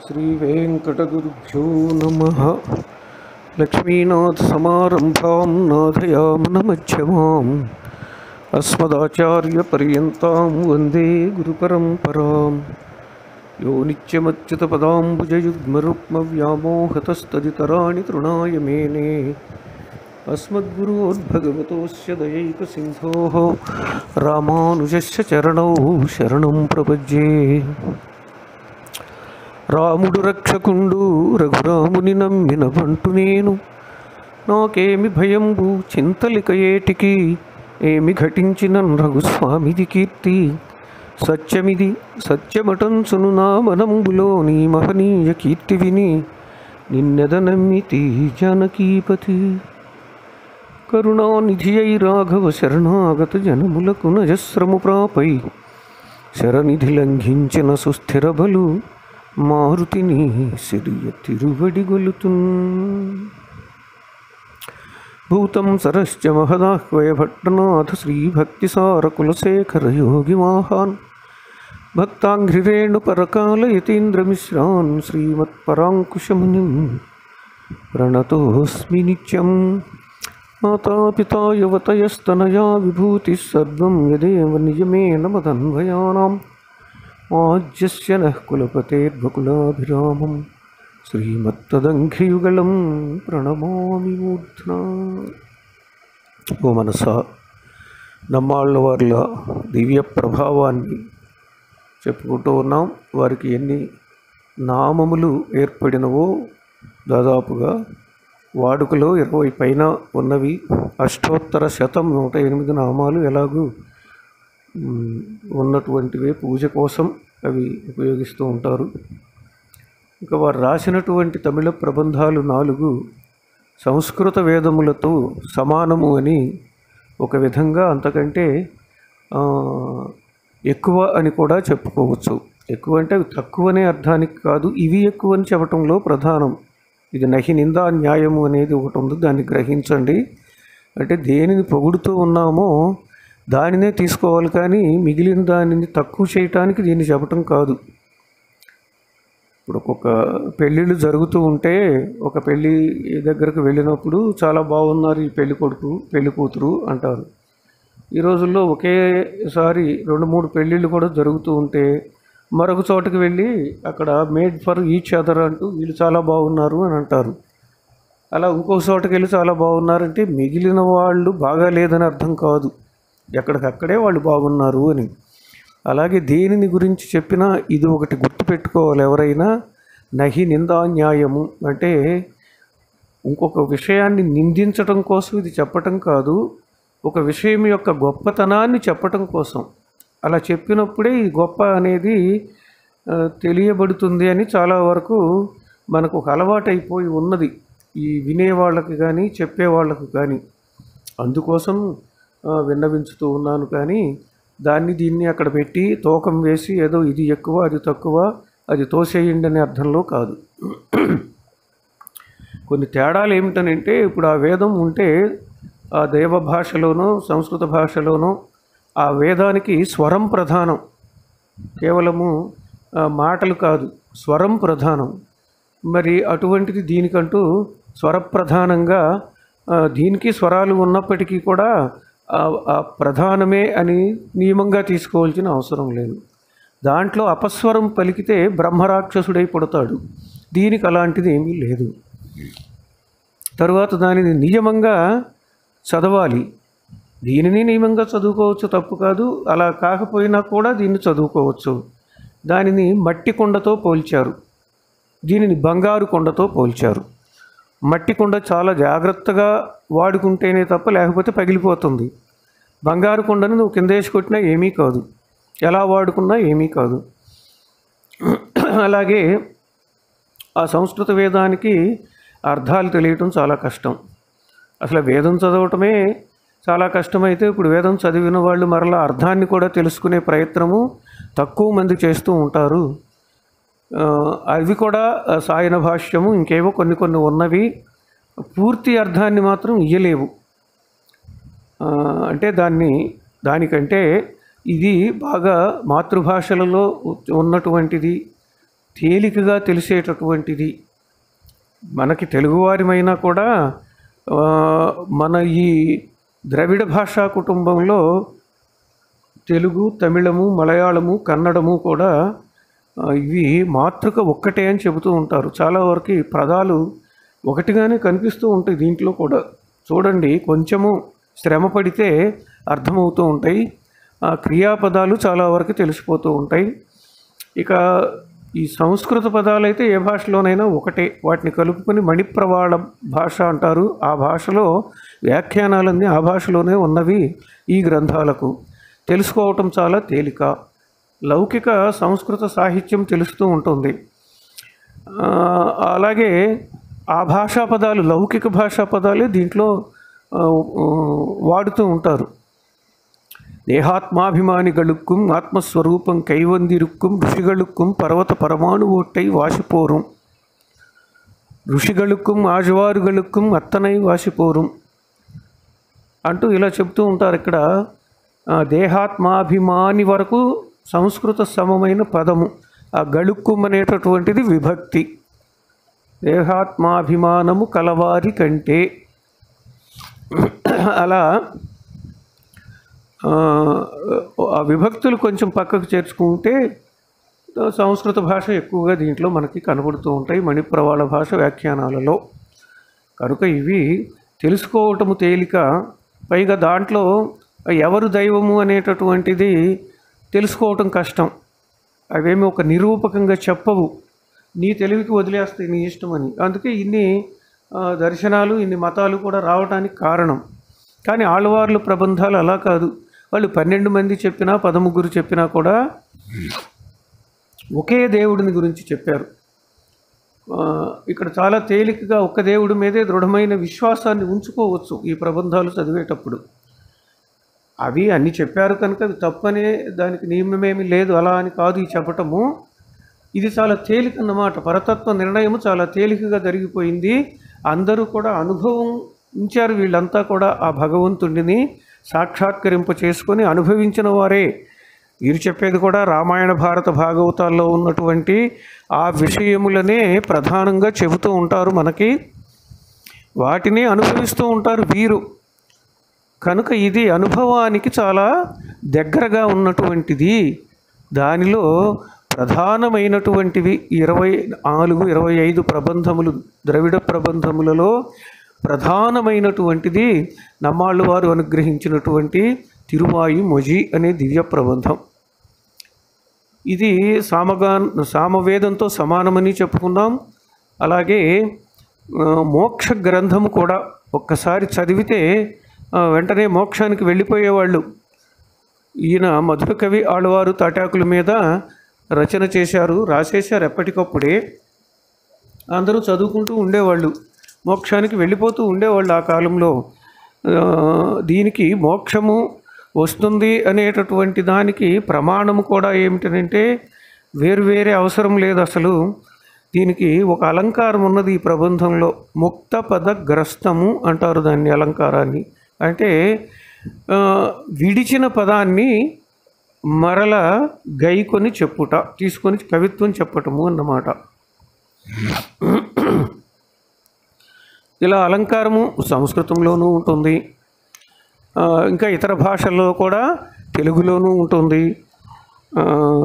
श्रीवेङ्कटगुरुभ्यो नमः लक्ष्मीनाथसमारम्भां नाथयामनमध्यमाम् अस्मदाचार्यपर्यन्तां वन्दे गुरुपरम्परां यो नित्यमच्युतपदाम्बुजयुग्मरुक्मव्यामोहतस्तदितराणि तृणाय मेने अस्मद्गुरोद्भगवतोऽस्य दयैकसिन्धोः रामानुजस्य चरणौ शरणं प्रपद्ये రాముడు రక్షకుండు రఘురాముని నమ్మిన బంటు నేను నాకేమి భయంబు చింతలిక ఏటికి ఏమి ఘటించిన రఘుస్వామిది కీర్తి సత్యమిది సత్యమటంచును నా మనంబులో నీ మహనీయ కీర్తి విని నిన్నెద నమ్మితి జానకీపతి కరుణానిధి అయి రాఘవ శరణాగత జనములకు నజస్రము ప్రాపై శరనిధి లంఘించిన సుస్థిర బలు మారుతిని సిరియ తిరువడి గొలుతున్ భూతం సరశ్చ మహదాహ్వయ భట్టనాథ శ్రీభక్తిసార కులశేఖర యోగి మాహాన్ భక్తాంఘ్రిరేణు పరకాల యతీంద్రమిశ్రాన్ శ్రీమత్పరాంకుశమునిం ప్రణతోస్మి నిత్యం మాతాపితా యువతయస్తనయా విభూతి సర్వం యదేవ నిజమేన మదన్వయానాం ఆజ్యస్య నః కులపతేర్వకులాభిరామం శ్రీమత్తదంఘ్రియుగళం ప్రణమామి మూర్ధ్నా ఓ మనస నమ్మాళ్ళ వార్ల దివ్య ప్రభావాన్ని చెప్పుకుంటూ ఉన్నాం వారికి ఎన్ని నామములు ఏర్పడినవో దాదాపుగా వాడుకలో ఇరవై పైన ఉన్నవి అష్టోత్తర శతం నూట ఎనిమిది నామాలు ఎలాగూ మ్, ఉన్నటువంటివే పూజ కోసం అవి ఉపయోగిస్తూ ఉంటారు ఇంకా వారు రాసినటువంటి తమిళ ప్రబంధాలు నాలుగు సంస్కృత వేదములతో సమానము అని ఒక విధంగా అంతకంటే ఆ, ఎక్కువ అని కూడా చెప్పుకోవచ్చు ఎక్కువ అంటే అవి తక్కువనే అర్థానికి కాదు ఇవి ఎక్కువ అని చెప్పటంలో ప్రధానం ఇది నహి నిందా న్యాయము అనేది ఒకటి ఉంది దాన్ని గ్రహించండి అంటే దేనిని పొగుడుతూ ఉన్నామో దానినే తీసుకోవాలి కానీ మిగిలిన దానిని తక్కువ చేయటానికి దీన్ని చెప్పటం కాదు ఇప్పుడు ఒక్కొక్క పెళ్ళిళ్ళు జరుగుతూ ఉంటే ఒక పెళ్ళి దగ్గరకు వెళ్ళినప్పుడు చాలా బాగున్నారు ఈ పెళ్లి కొడుకు పెళ్లి కూతురు అంటారు ఈ రోజుల్లో ఒకేసారి రెండు మూడు పెళ్ళిళ్ళు కూడా జరుగుతూ ఉంటే మరొక చోటకి వెళ్ళి అక్కడ మేడ్ ఫర్ ఈచ్ అదర్ అంటూ వీళ్ళు చాలా బాగున్నారు అని అంటారు అలా ఇంకో చోటకి వెళ్ళి చాలా బాగున్నారంటే మిగిలిన వాళ్ళు బాగా లేదని అర్థం కాదు ఎక్కడికక్కడే వాళ్ళు బాగున్నారు అని అలాగే దేనిని గురించి చెప్పినా ఇది ఒకటి గుర్తుపెట్టుకోవాలి ఎవరైనా నహి నిందా న్యాయము అంటే ఇంకొక విషయాన్ని నిందించటం కోసం ఇది చెప్పటం కాదు ఒక విషయం యొక్క గొప్పతనాన్ని చెప్పటం కోసం అలా చెప్పినప్పుడే ఇది గొప్ప అనేది ఆ, తెలియబడుతుంది అని చాలా వరకు మనకు ఒక అలవాటు అయిపోయి ఉన్నది ఈ వినేవాళ్ళకి కానీ చెప్పేవాళ్ళకు కానీ అందుకోసం ఆ, విన్నవించుతూ ఉన్నాను కానీ దాన్ని దీన్ని అక్కడ పెట్టి తూకం వేసి ఏదో ఇది ఎక్కువ అది తక్కువ అది తోసేయండి అనే అర్థంలో కాదు కొన్ని తేడాలు ఏమిటనంటే ఇప్పుడు ఆ వేదం ఉంటే ఆ దేవ భాషలోనో సంస్కృత భాషలోనో ఆ వేదానికి స్వరం ప్రధానం కేవలము ఆ, మాటలు కాదు స్వరం ప్రధానం మరి అటువంటిది దీనికంటూ స్వరప్రధానంగా ఆ, దీనికి స్వరాలు ఉన్నప్పటికీ కూడా ఆ- ఆ ప్రధానమే అని నియమంగా తీసుకోవాల్సిన అవసరం లేదు దాంట్లో అపస్వరం పలికితే బ్రహ్మరాక్షసుడై పుడతాడు దీనికి అలాంటిది ఏమీ లేదు తరువాత దానిని నియమంగా చదవాలి దీనిని నియమంగా చదువుకోవచ్చు తప్పు కాదు అలా కాకపోయినా కూడా దీన్ని చదువుకోవచ్చు దానిని మట్టి కొండతో పోల్చారు దీనిని బంగారు కొండతో పోల్చారు మట్టి కొండ చాలా జాగ్రత్తగా వాడుకుంటేనే తప్ప లేకపోతే పగిలిపోతుంది బంగారు కొండను నువ్వు కింద వేసి కొట్టినా ఏమీ కాదు ఎలా వాడుకున్నా ఏమీ కాదు అలాగే ఆ సంస్కృత వేదానికి అర్థాలు తెలియటం చాలా కష్టం అసలు వేదం చదవటమే చాలా కష్టమైతే ఇప్పుడు వేదం చదివిన వాళ్ళు మరలా అర్థాన్ని కూడా తెలుసుకునే ప్రయత్నము తక్కువ మంది చేస్తూ ఉంటారు ఆ, అవి కూడా ఆ, సాయన భాష్యము ఇంకేవో కొన్ని కొన్ని ఉన్నవి పూర్తి అర్థాన్ని మాత్రం ఇయ్యలేవు ఆ, అంటే దాన్ని దానికంటే ఇది బాగా మాతృభాషలలో ఉన్నటువంటిది తేలికగా తెలిసేటటువంటిది మనకి తెలుగువారిమైనా కూడా ఆ, మన ఈ ద్రవిడ భాషా కుటుంబంలో తెలుగు తమిళము మలయాళము కన్నడము కూడా ఆ, ఇవి మాతృక ఒక్కటే అని చెబుతూ ఉంటారు చాలా వరకు ఈ పదాలు ఒకటిగానే కనిపిస్తూ ఉంటాయి దీంట్లో కూడా చూడండి కొంచెము శ్రమ పడితే అర్థమవుతూ ఉంటాయి ఆ క్రియాపదాలు చాలా వరకు తెలిసిపోతూ ఉంటాయి ఇక ఈ సంస్కృత పదాలు అయితే ఏ భాషలోనైనా ఒకటే వాటిని కలుపుకొని మణిప్రవాళ భాష అంటారు ఆ భాషలో వ్యాఖ్యానాలన్నీ ఆ భాషలోనే ఉన్నవి ఈ గ్రంథాలకు తెలుసుకోవటం చాలా తేలిక లౌకిక సంస్కృత సాహిత్యం తెలుస్తూ ఉంటుంది ఆ, అలాగే ఆ భాషా పదాలు లౌకిక భాషా పదాలే దీంట్లో ఆ, వాడుతూ ఉంటారు தேகாத்மாபிமானிகளுக்கும் ஆத்மஸ்வரூபம் கைவந்திருக்கும் ఋషిகளுக்கும் పర్వత పరమాణు ఓట్టై వాసిపోరుం ఋషిகளுக்கும் ఆజవారుகளுக்கும் అత్తనై వాసిపోరుం అంటూ ఇలా చెప్తూ ఉంటారు ఇక్కడ ఆ, దేహాత్మాభిమాని వరకు సంస్కృత సమమైన పదము ఆ గళుక్కుం అనేటటువంటిది విభక్తి దేహాత్మాభిమానము కలవారి కంటే అలా ఆ, ఆ విభక్తులు కొంచెం పక్కకు చేర్చుకుంటే ఆ, సంస్కృత భాష ఎక్కువగా దీంట్లో మనకి కనబడుతూ ఉంటాయి మణిప్రవాళ భాష వ్యాఖ్యానాలలో కనుక ఇవి తెలుసుకోవటము తేలిక పైగా దాంట్లో ఎవరు దైవము అనేటటువంటిది తెలుసుకోవటం కష్టం అవేమి ఒక నిరూపకంగా చెప్పవు నీ తెలివికి వదిలేస్తాయి నీ ఇష్టమని అందుకే ఇన్ని ఆ, దర్శనాలు ఇన్ని మతాలు కూడా రావడానికి కారణం కానీ ఆళ్ళవార్ల ప్రబంధాలు అలా కాదు వాళ్ళు పన్నెండు మంది చెప్పినా పదముగ్గురు చెప్పినా కూడా ఒకే దేవుడిని గురించి చెప్పారు ఆ, ఇక్కడ చాలా తేలికగా ఒక్క దేవుడి మీదే దృఢమైన విశ్వాసాన్ని ఉంచుకోవచ్చు ఈ ప్రబంధాలు చదివేటప్పుడు అవి అన్ని చెప్పారు కనుక అవి తప్పనే దానికి నియమమేమి లేదు అలా అని కాదు ఈ చెప్పటము ఇది చాలా తేలిక అన్నమాట పరతత్వ నిర్ణయము చాలా తేలికగా జరిగిపోయింది అందరూ కూడా అనుభవం ఉంచారు వీళ్ళంతా కూడా ఆ భగవంతుడిని సాక్షాత్కరింప చేసుకొని అనుభవించిన వారే వీరు చెప్పేది కూడా రామాయణ భారత భాగవతాల్లో ఉన్నటువంటి ఆ విషయములనే ప్రధానంగా చెబుతూ ఉంటారు మనకి వాటిని అనుభవిస్తూ ఉంటారు వీరు కనుక ఇది అనుభవానికి చాలా దగ్గరగా ఉన్నటువంటిది దానిలో ప్రధానమైనటువంటివి ఇరవై నాలుగు ఇరవై ఐదు ప్రబంధములు ద్రవిడ ప్రబంధములలో ప్రధానమైనటువంటిది నమ్మాళ్ళు వారు అనుగ్రహించినటువంటి తిరువాయి మొజి అనే దివ్య ప్రబంధం ఇది సామగా సామవేదంతో సమానమని చెప్పుకున్నాం అలాగే ఆ, మోక్ష గ్రంథము కూడా ఒక్కసారి చదివితే ఆ, వెంటనే మోక్షానికి వెళ్ళిపోయేవాళ్ళు ఈయన మధుర కవి ఆళ్ళవారు తాటాకుల మీద రచన చేశారు రాసేశారు ఎప్పటికప్పుడే అందరూ చదువుకుంటూ ఉండేవాళ్ళు మోక్షానికి వెళ్ళిపోతూ ఉండేవాళ్ళు ఆ కాలంలో ఆ, దీనికి మోక్షము వస్తుంది అనేటటువంటి దానికి ప్రమాణము కూడా ఏమిటంటే వేరు వేరే అవసరం లేదు అసలు దీనికి ఒక అలంకారం ఉన్నది ఈ ప్రబంధంలో ముక్త పద గ్రస్తము అంటారు దాన్ని అలంకారాన్ని అంటే ఆ, విడిచిన పదాన్ని మరల గైకొని చెప్పుట తీసుకొని కవిత్వం చెప్పటము అన్నమాట ఇలా అలంకారము సంస్కృతంలోనూ ఉంటుంది ఆ, ఇంకా ఇతర భాషల్లో కూడా తెలుగులోనూ ఉంటుంది ఆ,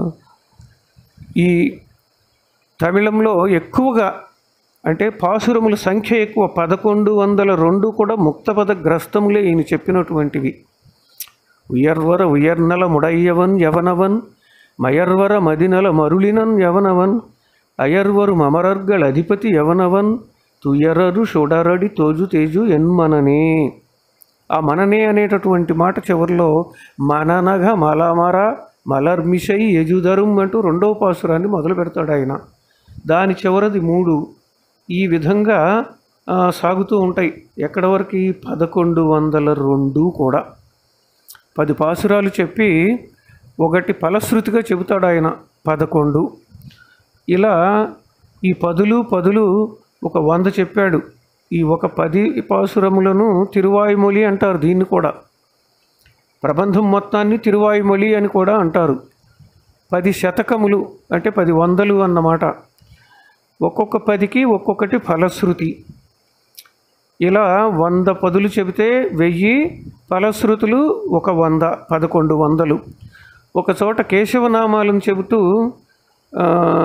ఈ తమిళంలో ఎక్కువగా అంటే పాసురముల సంఖ్య ఎక్కువ పదకొండు వందల రెండు కూడా ముక్తపద గ్రస్తములే ఈయన చెప్పినటువంటివి ఉయర్వర ఉయర్నల ముడయ్యవన్ యవనవన్ మయర్వర మదినల మరుళినన్ యవనవన్ అయర్వరు మమరర్గళ అధిపతి యవనవన్ తుయరరు షొడరడి తోజు తేజు ఎన్మననే ఆ మననే అనేటటువంటి మాట చివరిలో మననగ మలమర మలర్మిషై యజుధరం అంటూ రెండవ పాసురాన్ని మొదలు పెడతాడు ఆయన దాని చివరిది మూడు ఈ విధంగా ఆ, సాగుతూ ఉంటాయి ఎక్కడి వరకు పదకొండు వందల రెండు కూడా పది పాసురాలు చెప్పి ఒకటి ఫలశ్రుతిగా చెబుతాడు ఆయన పదకొండు ఇలా ఈ పదులు పదులు ఒక వంద చెప్పాడు ఈ ఒక పది పాసురములను తిరువాయుమొలి అంటారు దీన్ని కూడా ప్రబంధం మొత్తాన్ని తిరువాయుమొలి అని కూడా అంటారు పది శతకములు అంటే పది వందలు అన్నమాట ఒక్కొక్క పదికి ఒక్కొక్కటి ఫలశ్రుతి ఇలా వంద పదులు చెబితే వెయ్యి ఫలశ్రుతులు ఒక వంద పదకొండు వందలు ఒక చోట కేశవనామాలను చెబుతూ ఆ,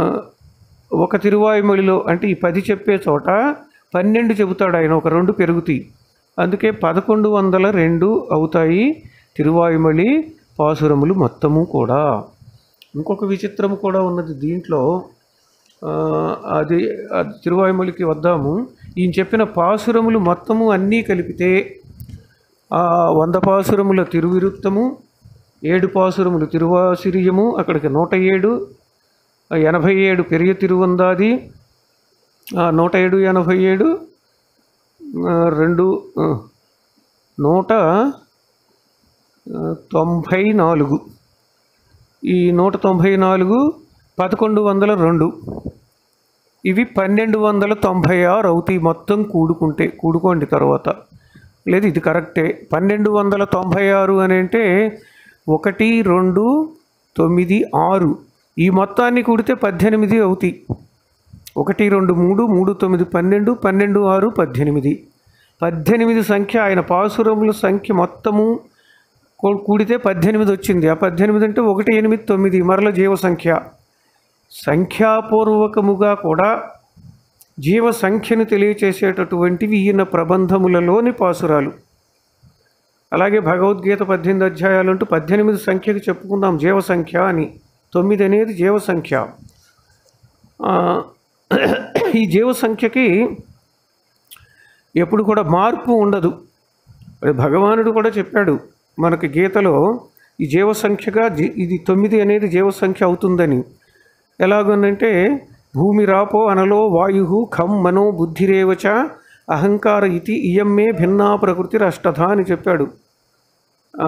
ఒక తిరువాయుమొழிలో అంటే ఈ పది చెప్పే చోట పన్నెండు చెబుతాడు ఆయన ఒక రెండు పెరుగుతాయి అందుకే పదకొండు వందల రెండు అవుతాయి తిరువాయుమొళి పాసురములు మొత్తము కూడా ఇంకొక విచిత్రం కూడా ఉన్నది దీంట్లో ఆ, అది అది తిరువాయుమొழிకి వద్దాము ఈయన చెప్పిన పాసురములు మొత్తము అన్నీ కలిపితే ఆ వంద పాసురముల తిరువిరుత్తము ఏడు పాసురములు తిరువాసిరియము అక్కడికి నూట ఏడు ఆ ఎనభై ఏడు పెరియ తిరువందాది ఆ నూట ఏడు ఎనభై ఏడు ఆ, రెండు ఆ, నూట ఆ, తొంభై నాలుగు ఈ నూట తొంభై నాలుగు పదకొండు వందల రెండు ఇవి పన్నెండు వందల తొంభై ఆరు అవుతాయి మొత్తం కూడుకుంటే కూడుకోండి తర్వాత లేదు ఇది కరెక్టే పన్నెండు వందల తొంభై ఆరు అని అంటే ఒకటి రెండు తొమ్మిది ఆరు ఈ మొత్తాన్ని కూడితే పద్దెనిమిది అవుతాయి ఒకటి రెండు మూడు మూడు తొమ్మిది పన్నెండు పన్నెండు ఆరు పద్దెనిమిది పద్దెనిమిది సంఖ్య ఆయన పాసురముల సంఖ్య మొత్తము కూ- కూడితే పద్దెనిమిది వచ్చింది ఆ పద్దెనిమిది అంటే ఒకటి ఎనిమిది తొమ్మిది మరల జీవ సంఖ్య సంఖ్యాపూర్వకముగా కూడా జీవ సంఖ్యను తెలియచేసేటటువంటివి ఈయన ప్రబంధములలోని పాసురాలు అలాగే భగవద్గీత పద్దెనిమిది అధ్యాయాలు అంటూ పద్దెనిమిది సంఖ్యకు చెప్పుకుందాం జీవ సంఖ్య అని తొమ్మిది అనేది జీవ సంఖ్య ఆ, ఈ జీవ సంఖ్యకి ఎప్పుడు కూడా మార్పు ఉండదు అది భగవానుడు కూడా చెప్పాడు మనకి గీతలో ఈ జీవ సంఖ్యగా జీ ఇది తొమ్మిది అనేది జీవ సంఖ్య అవుతుందని ఎలాగనంటే భూమి రాపో అనలో వాయు ఖం మనో బుద్ధిరేవచ అహంకార ఇతి ఇయమ్మే భిన్నా ప్రకృతి అష్టధ అని చెప్పాడు ఆ,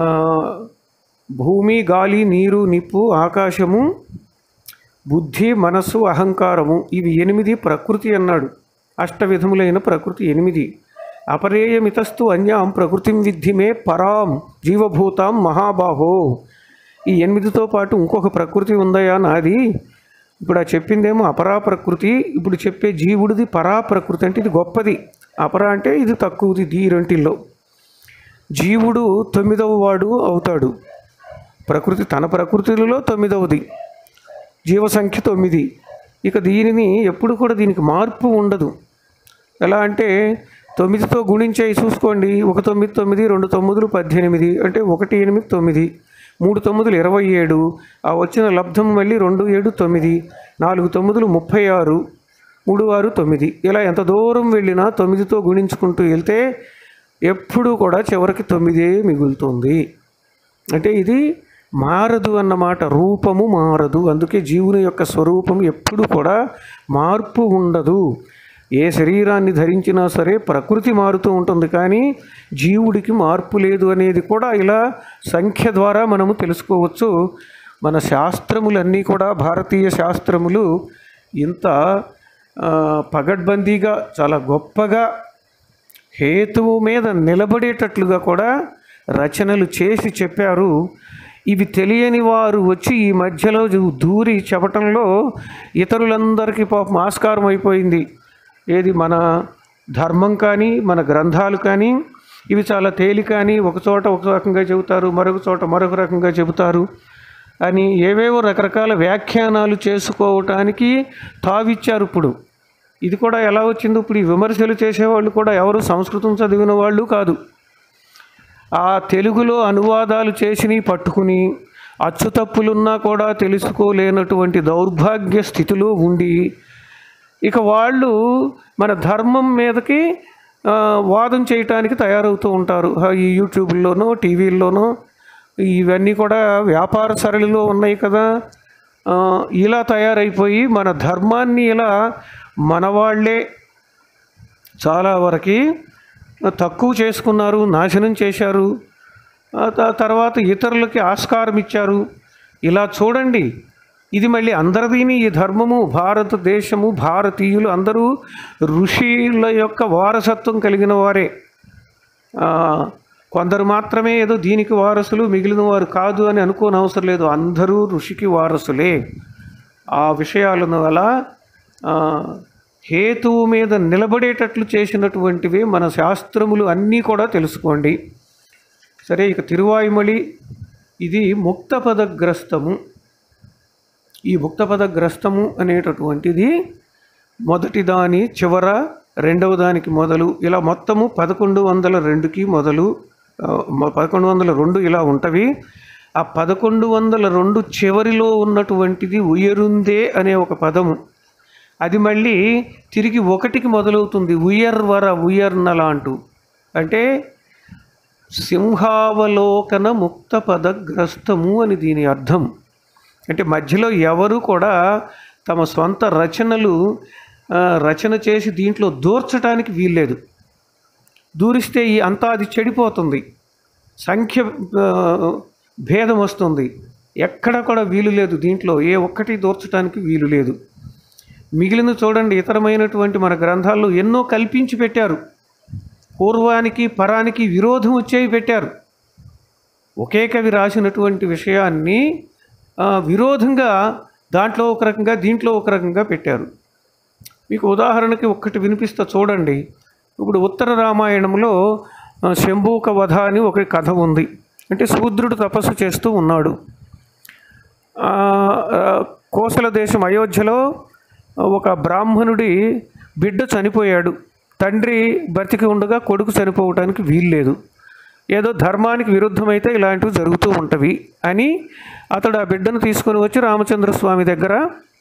భూమి గాలి నీరు నిప్పు ఆకాశము బుద్ధి మనస్సు అహంకారము ఇవి ఎనిమిది ప్రకృతి అన్నాడు అష్టవిధములైన ప్రకృతి ఎనిమిది అపరేయమితస్తు అన్యాం ప్రకృతిం విద్ధిమే పరాం జీవభూతాం మహాబాహో ఈ ఎనిమిదితో పాటు ఇంకొక ప్రకృతి ఉందయా నాది ఇప్పుడు ఆ చెప్పిందేమో అపరా ప్రకృతి ఇప్పుడు చెప్పే జీవుడిది పరా ప్రకృతి అంటే ఇది గొప్పది అపరా అంటే ఇది తక్కువది దీ రెంటిల్లో జీవుడు తొమ్మిదవ వాడు అవుతాడు ప్రకృతి తన ప్రకృతిలో తొమ్మిదవది జీవ సంఖ్య తొమ్మిది ఇక దీనిని ఎప్పుడు కూడా దీనికి మార్పు ఉండదు ఎలా అంటే తొమ్మిదితో గుణించే చూసుకోండి ఒక తొమ్మిది తొమ్మిది రెండు తొమ్మిదిలు పద్దెనిమిది అంటే ఒకటి ఎనిమిది తొమ్మిది మూడు తొమ్మిదిలు ఇరవై ఏడు ఆ వచ్చిన లబ్ధం మళ్ళీ రెండు ఏడు తొమ్మిది నాలుగు తొమ్మిదిలు ముప్పై ఆరు మూడు ఆరు తొమ్మిది ఇలా ఎంత దూరం వెళ్ళినా తొమ్మిదితో గుణించుకుంటూ వెళ్తే ఎప్పుడూ కూడా చివరికి తొమ్మిదే మిగులుతుంది అంటే ఇది మారదు అన్నమాట రూపము మారదు అందుకే జీవుని యొక్క స్వరూపం ఎప్పుడు కూడా మార్పు ఉండదు ఏ శరీరాన్ని ధరించినా సరే ప్రకృతి మారుతూ ఉంటుంది కానీ జీవుడికి మార్పు లేదు అనేది కూడా ఇలా సంఖ్య ద్వారా మనము తెలుసుకోవచ్చు మన శాస్త్రములన్నీ కూడా భారతీయ శాస్త్రములు ఇంత ఆ, పగడ్బందీగా చాలా గొప్పగా హేతువు మీద నిలబడేటట్లుగా కూడా రచనలు చేసి చెప్పారు ఇవి తెలియని వారు వచ్చి ఈ మధ్యలో జు- దూరి చెప్పటంలో ఇతరులందరికీ పాపం ఆస్కారం అయిపోయింది ఏది మన ధర్మం కానీ మన గ్రంథాలు కానీ ఇవి చాలా తేలిక అని ఒక చోట ఒక రకంగా చెబుతారు మరొక చోట మరొక రకంగా చెబుతారు అని ఏవేవో రకరకాల వ్యాఖ్యానాలు చేసుకోవటానికి తావిచ్చారు ఇప్పుడు ఇది కూడా ఎలా వచ్చింది ఇప్పుడు ఈ విమర్శలు చేసేవాళ్ళు కూడా ఎవరు సంస్కృతం చదివిన వాళ్ళు కాదు ఆ తెలుగులో అనువాదాలు చేసినవి పట్టుకుని అచ్చు తప్పులున్నా కూడా తెలుసుకోలేనటువంటి దౌర్భాగ్య స్థితిలో ఉండి ఇక వాళ్ళు మన ధర్మం మీదకి ఆ, వాదం చేయటానికి తయారవుతూ ఉంటారు ఆ, ఈ యూట్యూబ్లోనో టీవీల్లోనో ఇవన్నీ కూడా వ్యాపార సరళిలో ఉన్నాయి కదా ఆ, ఇలా తయారైపోయి మన ధర్మాన్ని ఇలా మన వాళ్ళే చాలా వరకు తక్కువ చేసుకున్నారు నాశనం చేశారు ఆ త- తర్వాత ఇతరులకి ఆస్కారం ఇచ్చారు ఇలా చూడండి ఇది మళ్ళీ అందరిదీని ఈ ధర్మము భారతదేశము భారతీయులు అందరూ ఋషుల యొక్క వారసత్వం కలిగిన వారే ఆ, కొందరు మాత్రమే ఏదో దీనికి వారసులు మిగిలిన వారు కాదు అని అనుకోని అవసరం లేదు అందరూ ఋషికి వారసులే ఆ విషయాలను అలా ఆ, హేతువు మీద నిలబడేటట్లు చేసినటువంటివి మన శాస్త్రములు అన్నీ కూడా తెలుసుకోండి సరే ఇక తిరువాయుమలి ఇది ముక్తపదగ్రస్తము ఈ ముక్తపదగ్రస్తము అనేటటువంటిది మొదటి దాని చివర రెండవ దానికి మొదలు ఇలా మొత్తము పదకొండు వందల రెండుకి మొదలు ఆ, మ- పదకొండు వందల రెండు ఇలా ఉంటవి ఆ పదకొండు వందల రెండు చివరిలో ఉన్నటువంటిది ఉయరుందే అనే ఒక పదము అది మళ్ళీ తిరిగి ఒకటికి మొదలవుతుంది ఉయర్వర ఉయర్నల అంటూ అంటే సింహావలోకన ముక్త పదగ్రస్తము అని దీని అర్థం అంటే మధ్యలో ఎవరు కూడా తమ సొంత రచనలు ఆ, రచన చేసి దీంట్లో దూర్చడానికి వీల్లేదు దూరిస్తే ఈ అంతా అది చెడిపోతుంది సంఖ్య ఆ, భేదం వస్తుంది ఎక్కడ కూడా వీలు లేదు దీంట్లో ఏ ఒక్కటి దూర్చడానికి వీలు లేదు మిగిలిన చూడండి ఇతరమైనటువంటి మన గ్రంథాల్లో ఎన్నో కల్పించి పెట్టారు పూర్వానికి పరానికి విరోధం వచ్చేవి పెట్టారు ఒకే కవి రాసినటువంటి విషయాన్ని ఆ, విరోధంగా దాంట్లో ఒక రకంగా దీంట్లో ఒక రకంగా పెట్టారు మీకు ఉదాహరణకి ఒక్కటి వినిపిస్తా చూడండి ఇప్పుడు ఉత్తర రామాయణంలో ఆ, శంభూక వధ అని ఒక కథ ఉంది అంటే శూద్రుడు తపస్సు చేస్తూ ఉన్నాడు ఆ, ఆ, కోసల దేశం అయోధ్యలో ఒక బ్రాహ్మణుడి బిడ్డ చనిపోయాడు తండ్రి బ్రతికి ఉండగా కొడుకు చనిపోవటానికి వీల్లేదు ఏదో ధర్మానికి విరుద్ధమైతే ఇలాంటివి జరుగుతూ ఉంటవి అని అతడు ఆ బిడ్డను తీసుకొని వచ్చి రామచంద్ర స్వామి దగ్గర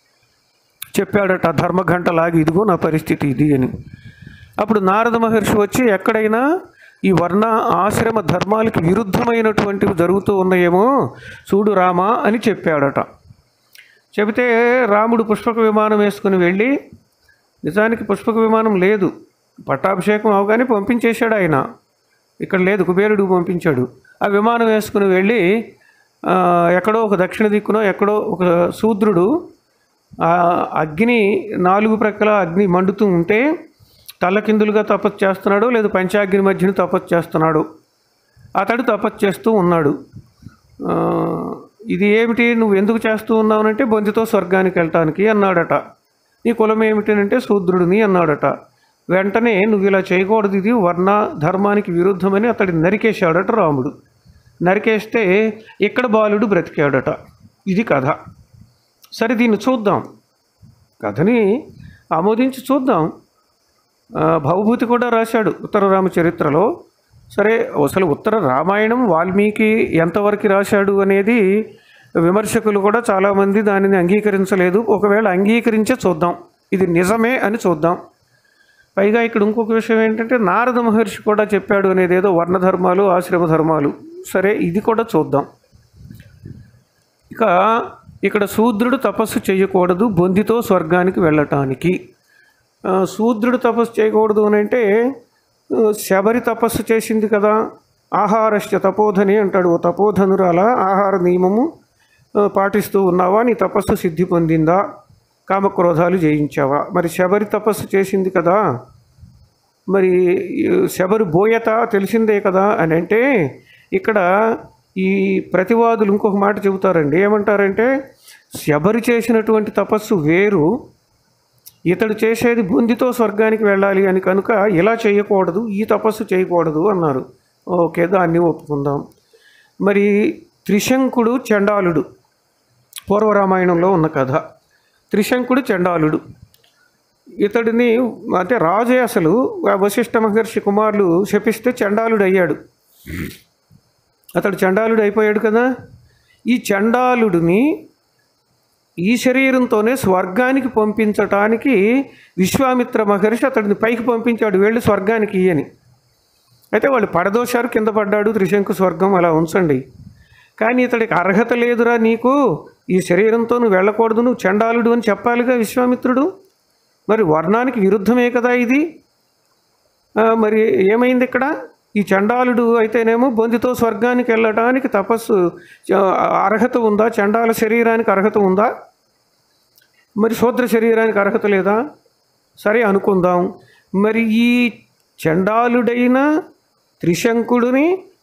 చెప్పాడట ధర్మఘంట లాగి ఇదిగో నా పరిస్థితి ఇది అని అప్పుడు నారద మహర్షి వచ్చి ఎక్కడైనా ఈ వర్ణ ఆశ్రమ ధర్మాలకి విరుద్ధమైనటువంటివి జరుగుతూ ఉన్నాయేమో చూడు రామా అని చెప్పాడట చెబితే రాముడు పుష్పక విమానం వేసుకుని వెళ్ళి నిజానికి పుష్పక విమానం లేదు పట్టాభిషేకం అవగానే పంపించేశాడు ఆయన ఇక్కడ లేదు కుబేరుడు పంపించాడు ఆ విమానం వేసుకుని వెళ్ళి ఆ, ఎక్కడో ఒక దక్షిణ దిక్కునో ఎక్కడో ఒక శూద్రుడు ఆ అగ్ని నాలుగు ప్రక్కల అగ్ని మండుతూ ఉంటే తల్లకిందులుగా తపస్సు చేస్తున్నాడు లేదు పంచాగ్ని మధ్యన తపస్సు చేస్తున్నాడు అతడు తపస్సు చేస్తూ ఉన్నాడు ఆ, ఇది ఏమిటి నువ్వు ఎందుకు చేస్తూ ఉన్నావునంటే బొందితో స్వర్గానికి వెళ్ళటానికి అన్నాడట నీ కులం ఏమిటనంటే శూద్రుడిని అన్నాడట వెంటనే నువ్వు ఇలా చేయకూడదు ఇది వర్ణ ధర్మానికి విరుద్ధమని అతడి నరికేశాడట రాముడు నరికేస్తే ఇక్కడ బాలుడు బ్రతికాడట ఇది కథ సరే దీన్ని చూద్దాం కథని ఆమోదించి చూద్దాం ఆ, భవభూతి కూడా రాశాడు ఉత్తర రామచరిత్రలో సరే అసలు ఉత్తర రామాయణం వాల్మీకి ఎంతవరకు రాశాడు అనేది విమర్శకులు కూడా చాలామంది దానిని అంగీకరించలేదు ఒకవేళ అంగీకరించే చూద్దాం ఇది నిజమే అని చూద్దాం పైగా ఇక్కడ ఇంకొక విషయం ఏంటంటే నారద మహర్షి కూడా చెప్పాడు అనేది ఏదో వర్ణధర్మాలు ఆశ్రమ ధర్మాలు సరే ఇది కూడా చూద్దాం ఇక ఇక్కడ శూద్రుడు తపస్సు చేయకూడదు బొందితో స్వర్గానికి వెళ్ళటానికి ఆ, శూద్రుడు తపస్సు చేయకూడదు అని అంటే ఆ, శబరి తపస్సు చేసింది కదా ఆహారశ్చ తపోధని అంటాడు ఓ తపోధనురాల ఆహార నియమము ఆ, పాటిస్తూ ఉన్నావా నీ తపస్సు సిద్ధి పొందిందా కామక్రోధాలు జయించావా మరి శబరి తపస్సు చేసింది కదా మరి ఈ శబరి బోయత తెలిసిందే కదా అని అంటే ఇక్కడ ఈ ప్రతివాదులు ఇంకొక మాట చెబుతారండి ఏమంటారంటే శబరి చేసినటువంటి తపస్సు వేరు ఇతడు చేసేది బుందితో స్వర్గానికి వెళ్ళాలి అని కనుక ఇలా చేయకూడదు ఈ తపస్సు చేయకూడదు అన్నారు ఓకే దాన్ని ఒప్పుకుందాం మరి త్రిశంకుడు చండాలుడు పూర్వరామాయణంలో ఉన్న కథ త్రిశంకుడు చండాలుడు ఇతడిని అంటే రాజే అసలు ఆ వశిష్ఠ మహర్షి కుమారులు శపిస్తే చండాలుడు అయ్యాడు అతడు చండాలుడు అయిపోయాడు కదా ఈ చండాలుడిని ఈ శరీరంతోనే స్వర్గానికి పంపించటానికి విశ్వామిత్ర మహర్షి అతడిని పైకి పంపించాడు వెళ్ళి స్వర్గానికి అని అయితే వాళ్ళు పడదోశారు కింద పడ్డాడు త్రిశంకు స్వర్గం అలా ఉంచండి కానీ ఇతడికి అర్హత లేదురా నీకు ఈ శరీరంతో నువ్వు వెళ్ళకూడదు నువ్వు చండాలుడు అని చెప్పాలిగా విశ్వామిత్రుడు మరి వర్ణానికి విరుద్ధమే కదా ఇది ఆ, మరి ఏమైంది ఇక్కడ ఈ చండాలుడు అయితేనేమో బొందితో స్వర్గానికి వెళ్ళటానికి తపస్సు ఆ, అర్హత ఉందా చండాల శరీరానికి అర్హత ఉందా మరి శూద్ర శరీరానికి అర్హత లేదా సరే అనుకుందాం మరి ఈ చండాలుడైన త్రిశంకుడిని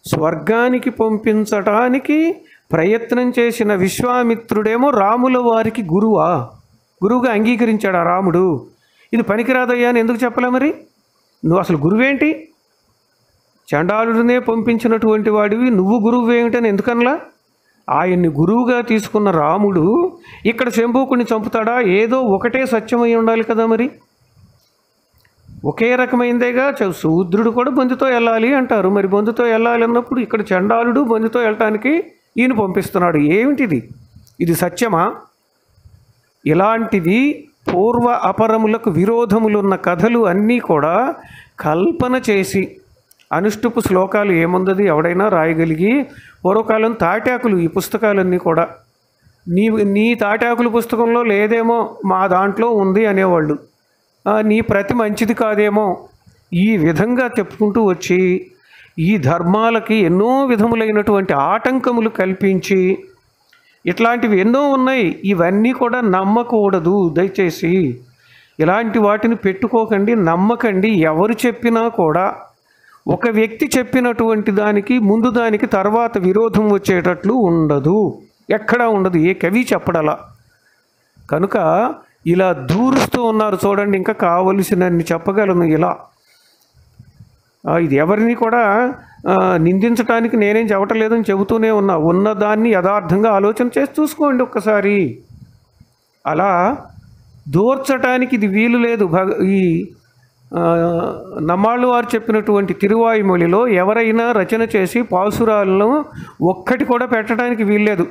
స్వర్గానికి పంపించటానికి ప్రయత్నం చేసిన విశ్వామిత్రుడేమో రాముల వారికి గురువా గురువుగా అంగీకరించాడు ఆ రాముడు ఇది పనికిరాదయ్యా అని ఎందుకు చెప్పలే మరి నువ్వు అసలు గురువేంటి చండాలుడినే పంపించినటువంటి వాడివి నువ్వు గురువు ఏమిటని ఎందుకనలా ఆయన్ని గురువుగా తీసుకున్న రాముడు ఇక్కడ శంభూకుని చంపుతాడా ఏదో ఒకటే సత్యమై ఉండాలి కదా మరి ఒకే రకమైందేగా చ- శూద్రుడు కూడా బొందుతో వెళ్ళాలి అంటారు మరి బొందుతో వెళ్ళాలి అన్నప్పుడు ఇక్కడ చండాలుడు బొందుతో వెళ్ళటానికి ఈయన పంపిస్తున్నాడు ఏమిటిది ఇది సత్యమా ఇలాంటివి పూర్వ అపరములకు విరోధములున్న కథలు అన్నీ కూడా కల్పన చేసి అనుష్టుపు శ్లోకాలు ఏముందది ఎవడైనా రాయగలిగి పూర్వకాలం తాటాకులు ఈ పుస్తకాలన్నీ కూడా నీ నీ తాటాకుల పుస్తకంలో లేదేమో మా దాంట్లో ఉంది అనేవాళ్ళు ఆ, నీ ప్రతి మంచిది కాదేమో ఈ విధంగా చెప్పుకుంటూ వచ్చి ఈ ధర్మాలకి ఎన్నో విధములైనటువంటి ఆటంకములు కల్పించి ఇట్లాంటివి ఎన్నో ఉన్నాయి ఇవన్నీ కూడా నమ్మకూడదు దయచేసి ఇలాంటి వాటిని పెట్టుకోకండి నమ్మకండి ఎవరు చెప్పినా కూడా ఒక వ్యక్తి చెప్పినటువంటి దానికి ముందు దానికి తర్వాత విరోధం వచ్చేటట్లు ఉండదు ఎక్కడా ఉండదు ఏ కవి చెప్పడలా కనుక ఇలా దూరుస్తూ ఉన్నారు చూడండి ఇంకా కావలసినన్ని చెప్పగలను ఇలా ఆ, ఇది ఎవరిని కూడా ఆ, నిందించడానికి నేనేం చెప్పటలేదని చెబుతూనే ఉన్నా ఉన్నదాన్ని యథార్థంగా ఆలోచన చేసి చూసుకోండి ఒక్కసారి అలా దూర్చటానికి ఇది వీలు లేదు భగ ఈ ఆ, నమ్మాళ్ళు వారు చెప్పినటువంటి తిరువాయుమొழிలో ఎవరైనా రచన చేసి పాసురాలను ఒక్కటి కూడా పెట్టడానికి వీల్లేదు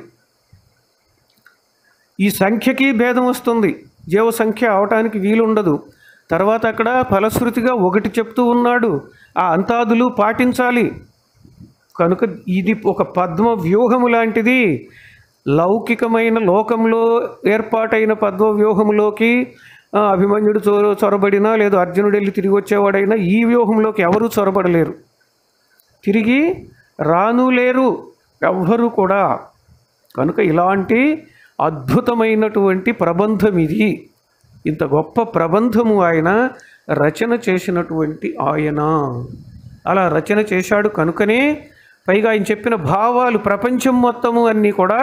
ఈ సంఖ్యకి భేదం వస్తుంది జీవ సంఖ్య అవటానికి వీలుండదు తర్వాత అక్కడ ఫలశ్రుతిగా ఒకటి చెప్తూ ఉన్నాడు ఆ అంతాదులు పాటించాలి కనుక ఇది ఒక పద్మ వ్యూహము లాంటిది లౌకికమైన లోకంలో ఏర్పాటైన పద్మ వ్యూహంలోకి ఆ, అభిమన్యుడు చొర చొరబడినా లేదు అర్జునుడు వెళ్ళి తిరిగి వచ్చేవాడైనా ఈ వ్యూహంలోకి ఎవరూ చొరబడలేరు తిరిగి రాను లేరు ఎవ్వరూ కూడా కనుక ఇలాంటి అద్భుతమైనటువంటి ప్రబంధం ఇది ఇంత గొప్ప ప్రబంధము ఆయన రచన చేసినటువంటి ఆయన అలా రచన చేశాడు కనుకనే పైగా ఆయన చెప్పిన భావాలు ప్రపంచం మొత్తము అన్నీ కూడా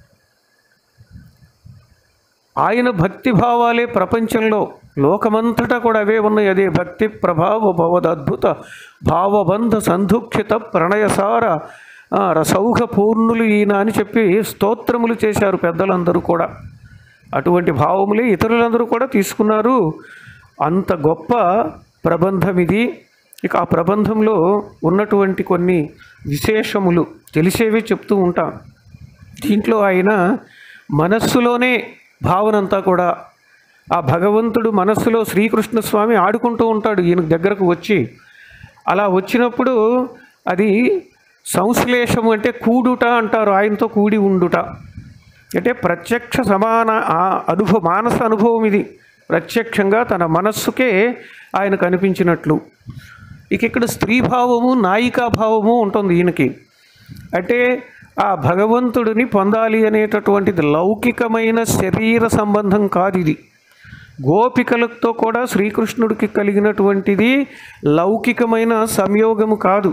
ఆయన భక్తి భావాలే ప్రపంచంలో లోకమంతటా కూడా అవే ఉన్నాయి అదే భక్తి ప్రభావ భవద అద్భుత భావబంధ సందుక్షిత ప్రణయసార ఆ, రసౌఘ పూర్ణులు ఈయన అని చెప్పి స్తోత్రములు చేశారు పెద్దలందరూ కూడా అటువంటి భావములే ఇతరులందరూ కూడా తీసుకున్నారు అంత గొప్ప ప్రబంధం ఇది ఇక ఆ ప్రబంధంలో ఉన్నటువంటి కొన్ని విశేషములు తెలిసేవి చెప్తూ ఉంటాం దీంట్లో ఆయన మనస్సులోనే భావన అంతా కూడా ఆ భగవంతుడు మనస్సులో శ్రీకృష్ణ స్వామి ఆడుకుంటూ ఉంటాడు ఈయన దగ్గరకు వచ్చి అలా వచ్చినప్పుడు అది సంశ్లేషము అంటే కూడుట అంటారు ఆయనతో కూడి ఉండుట అంటే ప్రత్యక్ష సమాన ఆ అనుభవ మానస అనుభవం ఇది ప్రత్యక్షంగా తన మనస్సుకే ఆయన కనిపించినట్లు ఇక ఇక్కడ స్త్రీభావము నాయికాభావము ఉంటుంది ఈయనకి అంటే ఆ భగవంతుడిని పొందాలి అనేటటువంటిది లౌకికమైన శరీర సంబంధం కాదు ఇది గోపికలతో కూడా శ్రీకృష్ణుడికి కలిగినటువంటిది లౌకికమైన సంయోగము కాదు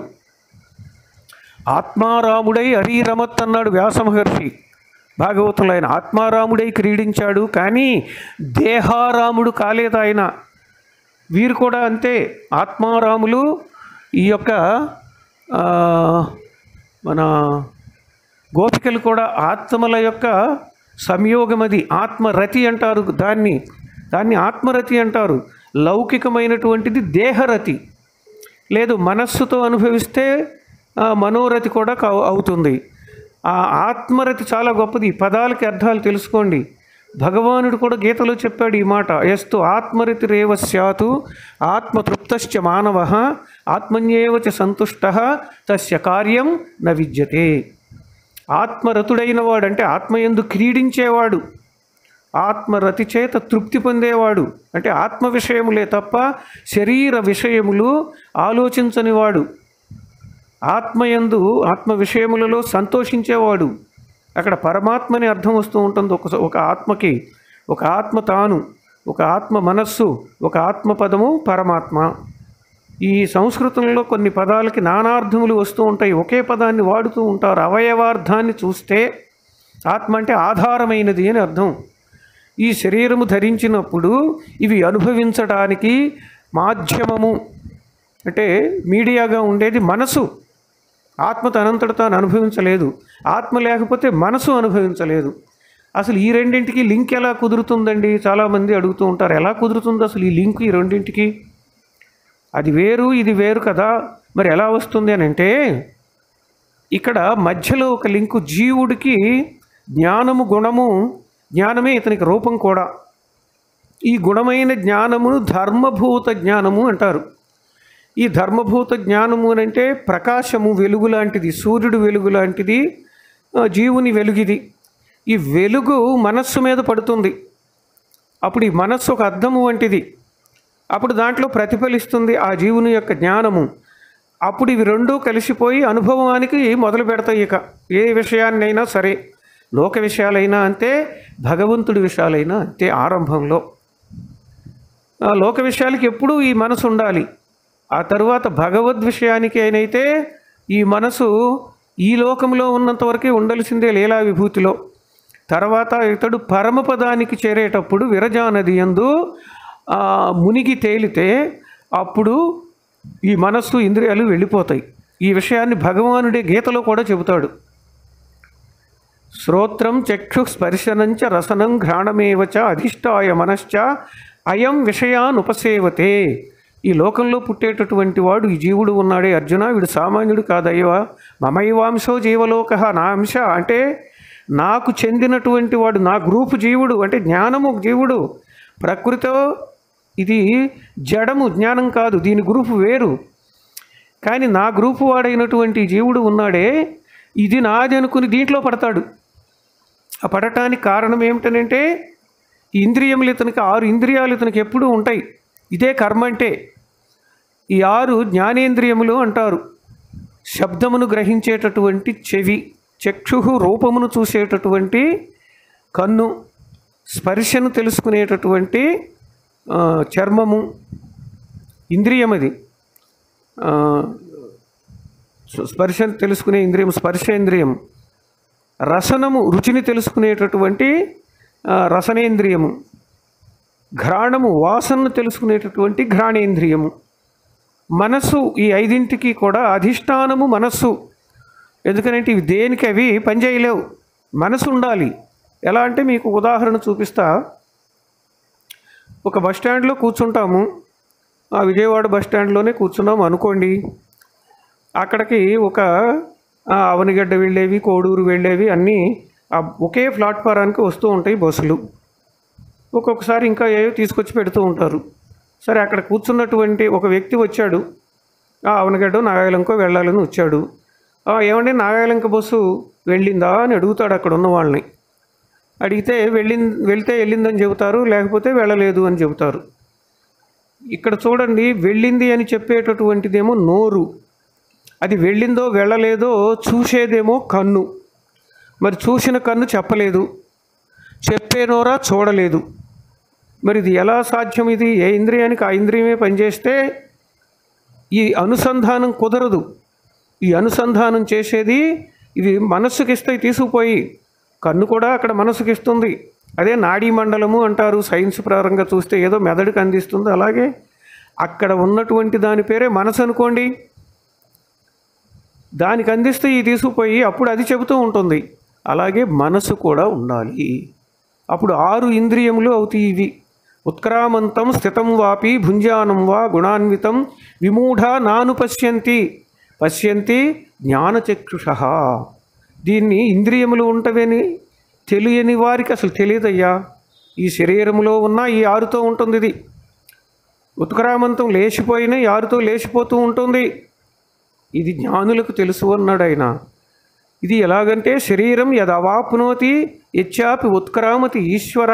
ఆత్మారాముడై హరిరమత్ అన్నాడు వ్యాసమహర్షి భాగవతంలో ఆయన ఆత్మారాముడై క్రీడించాడు కానీ దేహారాముడు కాలేదు ఆయన వీరు కూడా అంతే ఆత్మారాములు ఈ యొక్క ఆ, మన గోపికలు కూడా ఆత్మల యొక్క సంయోగం అది ఆత్మరతి అంటారు దాన్ని దాన్ని ఆత్మరతి అంటారు లౌకికమైనటువంటిది దేహరతి లేదు మనస్సుతో అనుభవిస్తే ఆ, మనోరతి కూడా కా- అవుతుంది ఆ ఆత్మరతి చాలా గొప్పది ఈ పదాలకి అర్థాలు తెలుసుకోండి భగవానుడు కూడా గీతలో చెప్పాడు ఈ మాట ఎస్తు ఆత్మరతి రేవ స్యాతు ఆత్మతృప్తశ్చ మానవ ఆత్మన్యేవ చ సంతుష్ట తస్య కార్యం న విద్యతే ఆత్మరతుడైన వాడు అంటే ఆత్మయందు క్రీడించేవాడు ఆత్మరతి చేత తృప్తి పొందేవాడు అంటే ఆత్మ విషయములే తప్ప శరీర విషయములు ఆలోచించని వాడు ఆత్మయందు ఆత్మ విషయములలో సంతోషించేవాడు అక్కడ పరమాత్మని అర్థం వస్తూ ఉంటుంది ఒక ఒక ఆత్మకి ఒక ఆత్మ తాను ఒక ఆత్మ మనస్సు ఒక ఆత్మ పదము పరమాత్మ ఈ సంస్కృతంలో కొన్ని పదాలకి నానార్థములు వస్తూ ఉంటాయి ఒకే పదాన్ని వాడుతూ ఉంటారు అవయవార్థాన్ని చూస్తే ఆత్మ అంటే ఆధారమైనది అని అర్థం ఈ శరీరము ధరించినప్పుడు ఇవి అనుభవించడానికి మాధ్యమము అంటే మీడియాగా ఉండేది మనసు ఆత్మ తనంతట తాను అనుభవించలేదు ఆత్మ లేకపోతే మనసు అనుభవించలేదు అసలు ఈ రెండింటికి లింక్ ఎలా కుదురుతుందండి చాలామంది అడుగుతూ ఉంటారు ఎలా కుదురుతుంది అసలు ఈ లింక్ ఈ రెండింటికి అది వేరు ఇది వేరు కదా మరి ఎలా వస్తుంది అని అంటే ఇక్కడ మధ్యలో ఒక లింకు జీవుడికి జ్ఞానము గుణము జ్ఞానమే ఇతనికి రూపం కూడా ఈ గుణమైన జ్ఞానమును ధర్మభూత జ్ఞానము అంటారు ఈ ధర్మభూత జ్ఞానము అని అంటే ప్రకాశము వెలుగు లాంటిది సూర్యుడు వెలుగు లాంటిది ఆ, జీవుని వెలుగిది ఈ వెలుగు మనస్సు మీద పడుతుంది అప్పుడు ఈ మనస్సు ఒక అర్థము వంటిది అప్పుడు దాంట్లో ప్రతిఫలిస్తుంది ఆ జీవుని యొక్క జ్ఞానము అప్పుడు ఇవి రెండూ కలిసిపోయి అనుభవానికి మొదలు పెడతాయి ఇక ఏ విషయాన్నైనా సరే లోక విషయాలైనా అంతే భగవంతుడి విషయాలైనా అంతే ఆరంభంలో ఆ లోక విషయాలకి ఎప్పుడూ ఈ మనసు ఉండాలి ఆ తరువాత భగవద్ విషయానికి అయినైతే ఈ మనసు ఈ లోకంలో ఉన్నంత వరకే ఉండాల్సిందే లీలా విభూతిలో తర్వాత ఇతడు పరమపదానికి చేరేటప్పుడు విరజానది ఎందు ఆ, మునిగి తేలితే అప్పుడు ఈ మనస్సు ఇంద్రియాలు వెళ్ళిపోతాయి ఈ విషయాన్ని భగవానుడే గీతలో కూడా చెబుతాడు శ్రోత్రం చక్షు స్పర్శనంచ రసనం ఘ్రాణమేవ చ అధిష్టాయ మనశ్చ అయం విషయాన్ ఉపసేవతే ఈ లోకంలో పుట్టేటటువంటి వాడు ఈ జీవుడు ఉన్నాడే అర్జున వీడు సామాన్యుడు కాదయ్యవా మమైవాంశో జీవలోక నా అంశ అంటే నాకు చెందినటువంటి వాడు నా గ్రూపు జీవుడు అంటే జ్ఞానము ఒక జీవుడు ప్రకృతితో ఇది జడము జ్ఞానం కాదు దీని గ్రూపు వేరు కానీ నా గ్రూపు వాడైనటువంటి జీవుడు ఉన్నాడే ఇది నాది అనుకుని దీంట్లో పడతాడు ఆ పడటానికి కారణం ఏమిటనంటే ఈ ఇంద్రియములు ఇతనికి ఆరు ఇంద్రియాలు ఇతనికి ఎప్పుడూ ఉంటాయి ఇదే కర్మ అంటే ఈ ఆరు జ్ఞానేంద్రియములు అంటారు శబ్దమును గ్రహించేటటువంటి చెవి చక్షు రూపమును చూసేటటువంటి కన్ను స్పర్శను తెలుసుకునేటటువంటి ఆ, చర్మము ఇంద్రియం అది ఆ, స్పర్శను తెలుసుకునే ఇంద్రియం స్పర్శేంద్రియం రసనము రుచిని తెలుసుకునేటటువంటి ఆ, రసనేంద్రియము ఘ్రాణము వాసనను తెలుసుకునేటటువంటి ఘ్రాణేంద్రియము మనస్సు ఈ ఐదింటికి కూడా అధిష్టానము మనస్సు ఎందుకంటే ఇవి దేనికి అవి పనిచేయలేవు మనసు ఉండాలి ఎలా అంటే మీకు ఉదాహరణ చూపిస్తా ఒక బస్ స్టాండ్లో కూర్చుంటాము ఆ విజయవాడ బస్ స్టాండ్లోనే కూర్చున్నాము అనుకోండి అక్కడికి ఒక ఆ, అవనిగడ్డ వెళ్ళేవి కోడూరు వెళ్ళేవి అన్నీ ఆ ఒకే ప్లాట్ఫారానికి వస్తూ ఉంటాయి బస్సులు ఒక్కొక్కసారి ఇంకా ఏవో తీసుకొచ్చి పెడుతూ ఉంటారు సరే అక్కడ కూర్చున్నటువంటి ఒక వ్యక్తి వచ్చాడు ఆ అవనగడ్డ నాగాయలంకో వెళ్ళాలని వచ్చాడు "ఆ, ఏమండి నాగాయలంక బస్సు వెళ్ళిందా అని అడుగుతాడు అక్కడ ఉన్న వాళ్ళని అడిగితే వెళ్ళి వెళ్తే వెళ్ళిందని చెబుతారు లేకపోతే వెళ్ళలేదు అని చెబుతారు ఇక్కడ చూడండి వెళ్ళింది అని చెప్పేటటువంటిదేమో నోరు అది వెళ్ళిందో వెళ్ళలేదో చూసేదేమో కన్ను మరి చూసిన కన్ను చెప్పలేదు చెప్పే నోరా చూడలేదు మరి ఇది ఎలా సాధ్యం ఇది ఏ ఇంద్రియానికి ఆ ఇంద్రియమే పనిచేస్తే ఈ అనుసంధానం కుదరదు ఈ అనుసంధానం చేసేది ఇవి మనస్సుకి ఇస్తాయి తీసుకుపోయి కన్ను కూడా అక్కడ మనసుకి ఇస్తుంది అదే నాడీ మండలము అంటారు సైన్స్ ప్రకారంగా చూస్తే ఏదో మెదడుకి అందిస్తుంది అలాగే అక్కడ ఉన్నటువంటి దాని పేరే మనసు అనుకోండి దానికి అందిస్తే ఈ తీసుకుపోయి అప్పుడు అది చెబుతూ ఉంటుంది అలాగే మనసు కూడా ఉండాలి అప్పుడు ఆరు ఇంద్రియములు అవుతాయి ఇవి ఉత్క్రామంతం స్థితం వాపి భుంజానం వా గుణాన్వితం విమూఢ నాను పశ్యంతి పశ్యంతి జ్ఞానచక్షుష దీన్ని ఇంద్రియములు ఉంటవని తెలియని వారికి అసలు తెలియదయ్యా ఈ శరీరములో ఉన్న ఈ ఆరుతో ఉంటుంది ఇది ఉత్క్రామంతం లేచిపోయినా ఈ ఆరుతో లేచిపోతూ ఉంటుంది ఇది జ్ఞానులకు తెలుసు అన్నాడు ఆయన ఇది ఎలాగంటే శరీరం యదవాప్నోతి యచ్చాపి ఉత్క్రామతి ఈశ్వర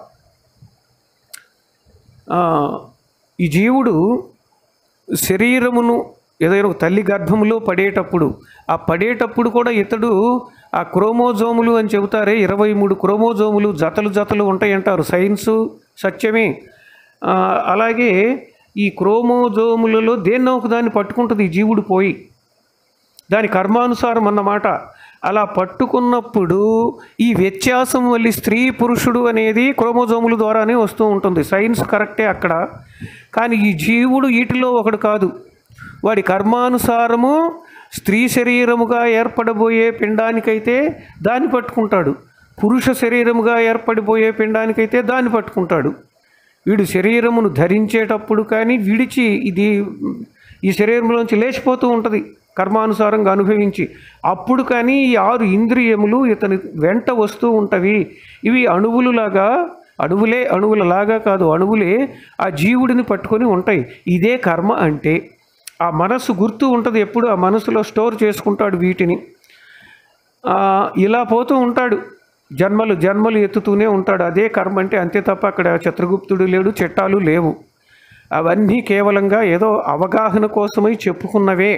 ఈ జీవుడు శరీరమును ఏదైనా ఒక తల్లి గర్భములో పడేటప్పుడు ఆ పడేటప్పుడు కూడా ఇతడు ఆ క్రోమోజోములు అని చెబుతారే ఇరవై మూడు క్రోమోజోములు జతలు జతలు ఉంటాయంటారు సైన్సు సత్యమే ఆ, అలాగే ఈ క్రోమోజోములలో దేన్నో ఒక దాన్ని పట్టుకుంటుంది ఈ జీవుడు పోయి దాని కర్మానుసారం అన్నమాట అలా పట్టుకున్నప్పుడు ఈ వ్యత్యాసం వల్ల స్త్రీ పురుషుడు అనేది క్రోమోజోముల ద్వారానే వస్తూ ఉంటుంది సైన్స్ కరెక్టే అక్కడ కానీ ఈ జీవుడు వీటిలో ఒకడు కాదు వాడి కర్మానుసారము స్త్రీ శరీరముగా ఏర్పడబోయే పిండానికైతే దాన్ని పట్టుకుంటాడు పురుష శరీరముగా ఏర్పడిపోయే పిండానికైతే దాన్ని పట్టుకుంటాడు వీడు శరీరమును ధరించేటప్పుడు కానీ విడిచి ఇది ఈ శరీరంలోంచి లేచిపోతూ ఉంటుంది కర్మానుసారంగా అనుభవించి అప్పుడు కానీ ఈ ఆరు ఇంద్రియములు ఇతని వెంట వస్తూ ఉంటవి ఇవి అణువులులాగా అణువులే అణువులలాగా కాదు అణువులే ఆ జీవుడిని పట్టుకొని ఉంటాయి ఇదే కర్మ అంటే ఆ మనస్సు గుర్తు ఉంటుంది ఎప్పుడు ఆ మనసులో స్టోర్ చేసుకుంటాడు వీటిని ఆ, ఇలా పోతూ ఉంటాడు జన్మలు జన్మలు ఎత్తుతూనే ఉంటాడు అదే కర్మ అంటే అంతే తప్ప అక్కడ చిత్రగుప్తుడు లేడు చట్టాలు లేవు అవన్నీ కేవలంగా ఏదో అవగాహన కోసమై చెప్పుకున్నవే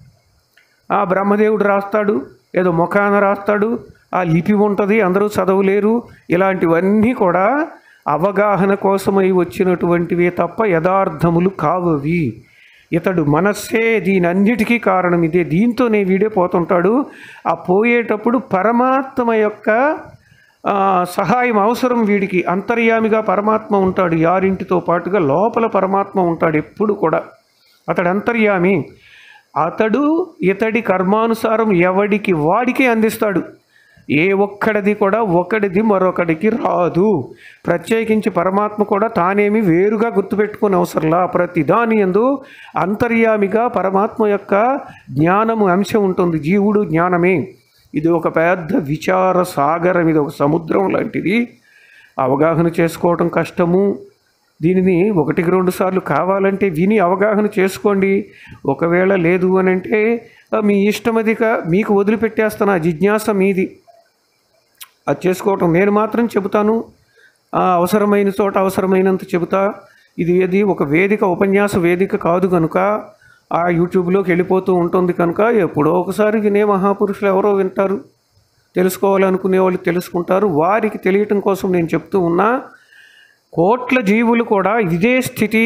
ఆ బ్రహ్మదేవుడు రాస్తాడు ఏదో ముఖాన రాస్తాడు ఆ లిపి ఉంటుంది అందరూ చదవలేరు ఇలాంటివన్నీ కూడా అవగాహన కోసమై వచ్చినటువంటివే తప్ప యథార్థములు కావవి ఇతడు మనస్సే దీనన్నిటికీ కారణం ఇదే దీంతోనే వీడే పోతుంటాడు ఆ పోయేటప్పుడు పరమాత్మ యొక్క ఆ, సహాయం అవసరం వీడికి అంతర్యామిగా పరమాత్మ ఉంటాడు యారింటితో పాటుగా లోపల పరమాత్మ ఉంటాడు ఎప్పుడు కూడా అతడు అంతర్యామి అతడు ఇతడి కర్మానుసారం ఎవడికి వాడికి అందిస్తాడు ఏ ఒక్కడిది కూడా ఒకడిది మరొకడికి రాదు ప్రత్యేకించి పరమాత్మ కూడా తానేమి వేరుగా గుర్తుపెట్టుకునే అవసరంలా ప్రతి దాని ఎందు అంతర్యామిగా పరమాత్మ యొక్క జ్ఞానము అంశం ఉంటుంది జీవుడు జ్ఞానమే ఇది ఒక పెద్ద విచార సాగరం ఇది ఒక సముద్రం లాంటిది అవగాహన చేసుకోవటం కష్టము దీనిని ఒకటికి రెండు సార్లు కావాలంటే విని అవగాహన చేసుకోండి ఒకవేళ లేదు అని అంటే ఆ, మీ ఇష్టమదిగా మీకు వదిలిపెట్టేస్తాను ఆ జిజ్ఞాస మీది అది చేసుకోవటం నేను మాత్రం చెబుతాను ఆ, అవసరమైన చోట అవసరమైనంత చెబుతా ఇది ఏది ఒక వేదిక ఉపన్యాస వేదిక కాదు కనుక ఆ యూట్యూబ్లోకి వెళ్ళిపోతూ ఉంటుంది కనుక ఎప్పుడో ఒకసారి వినే మహాపురుషులు ఎవరో వింటారు తెలుసుకోవాలనుకునే వాళ్ళు తెలుసుకుంటారు వారికి తెలియటం కోసం నేను చెప్తూ ఉన్నా కోట్ల జీవులు కూడా ఇదే స్థితి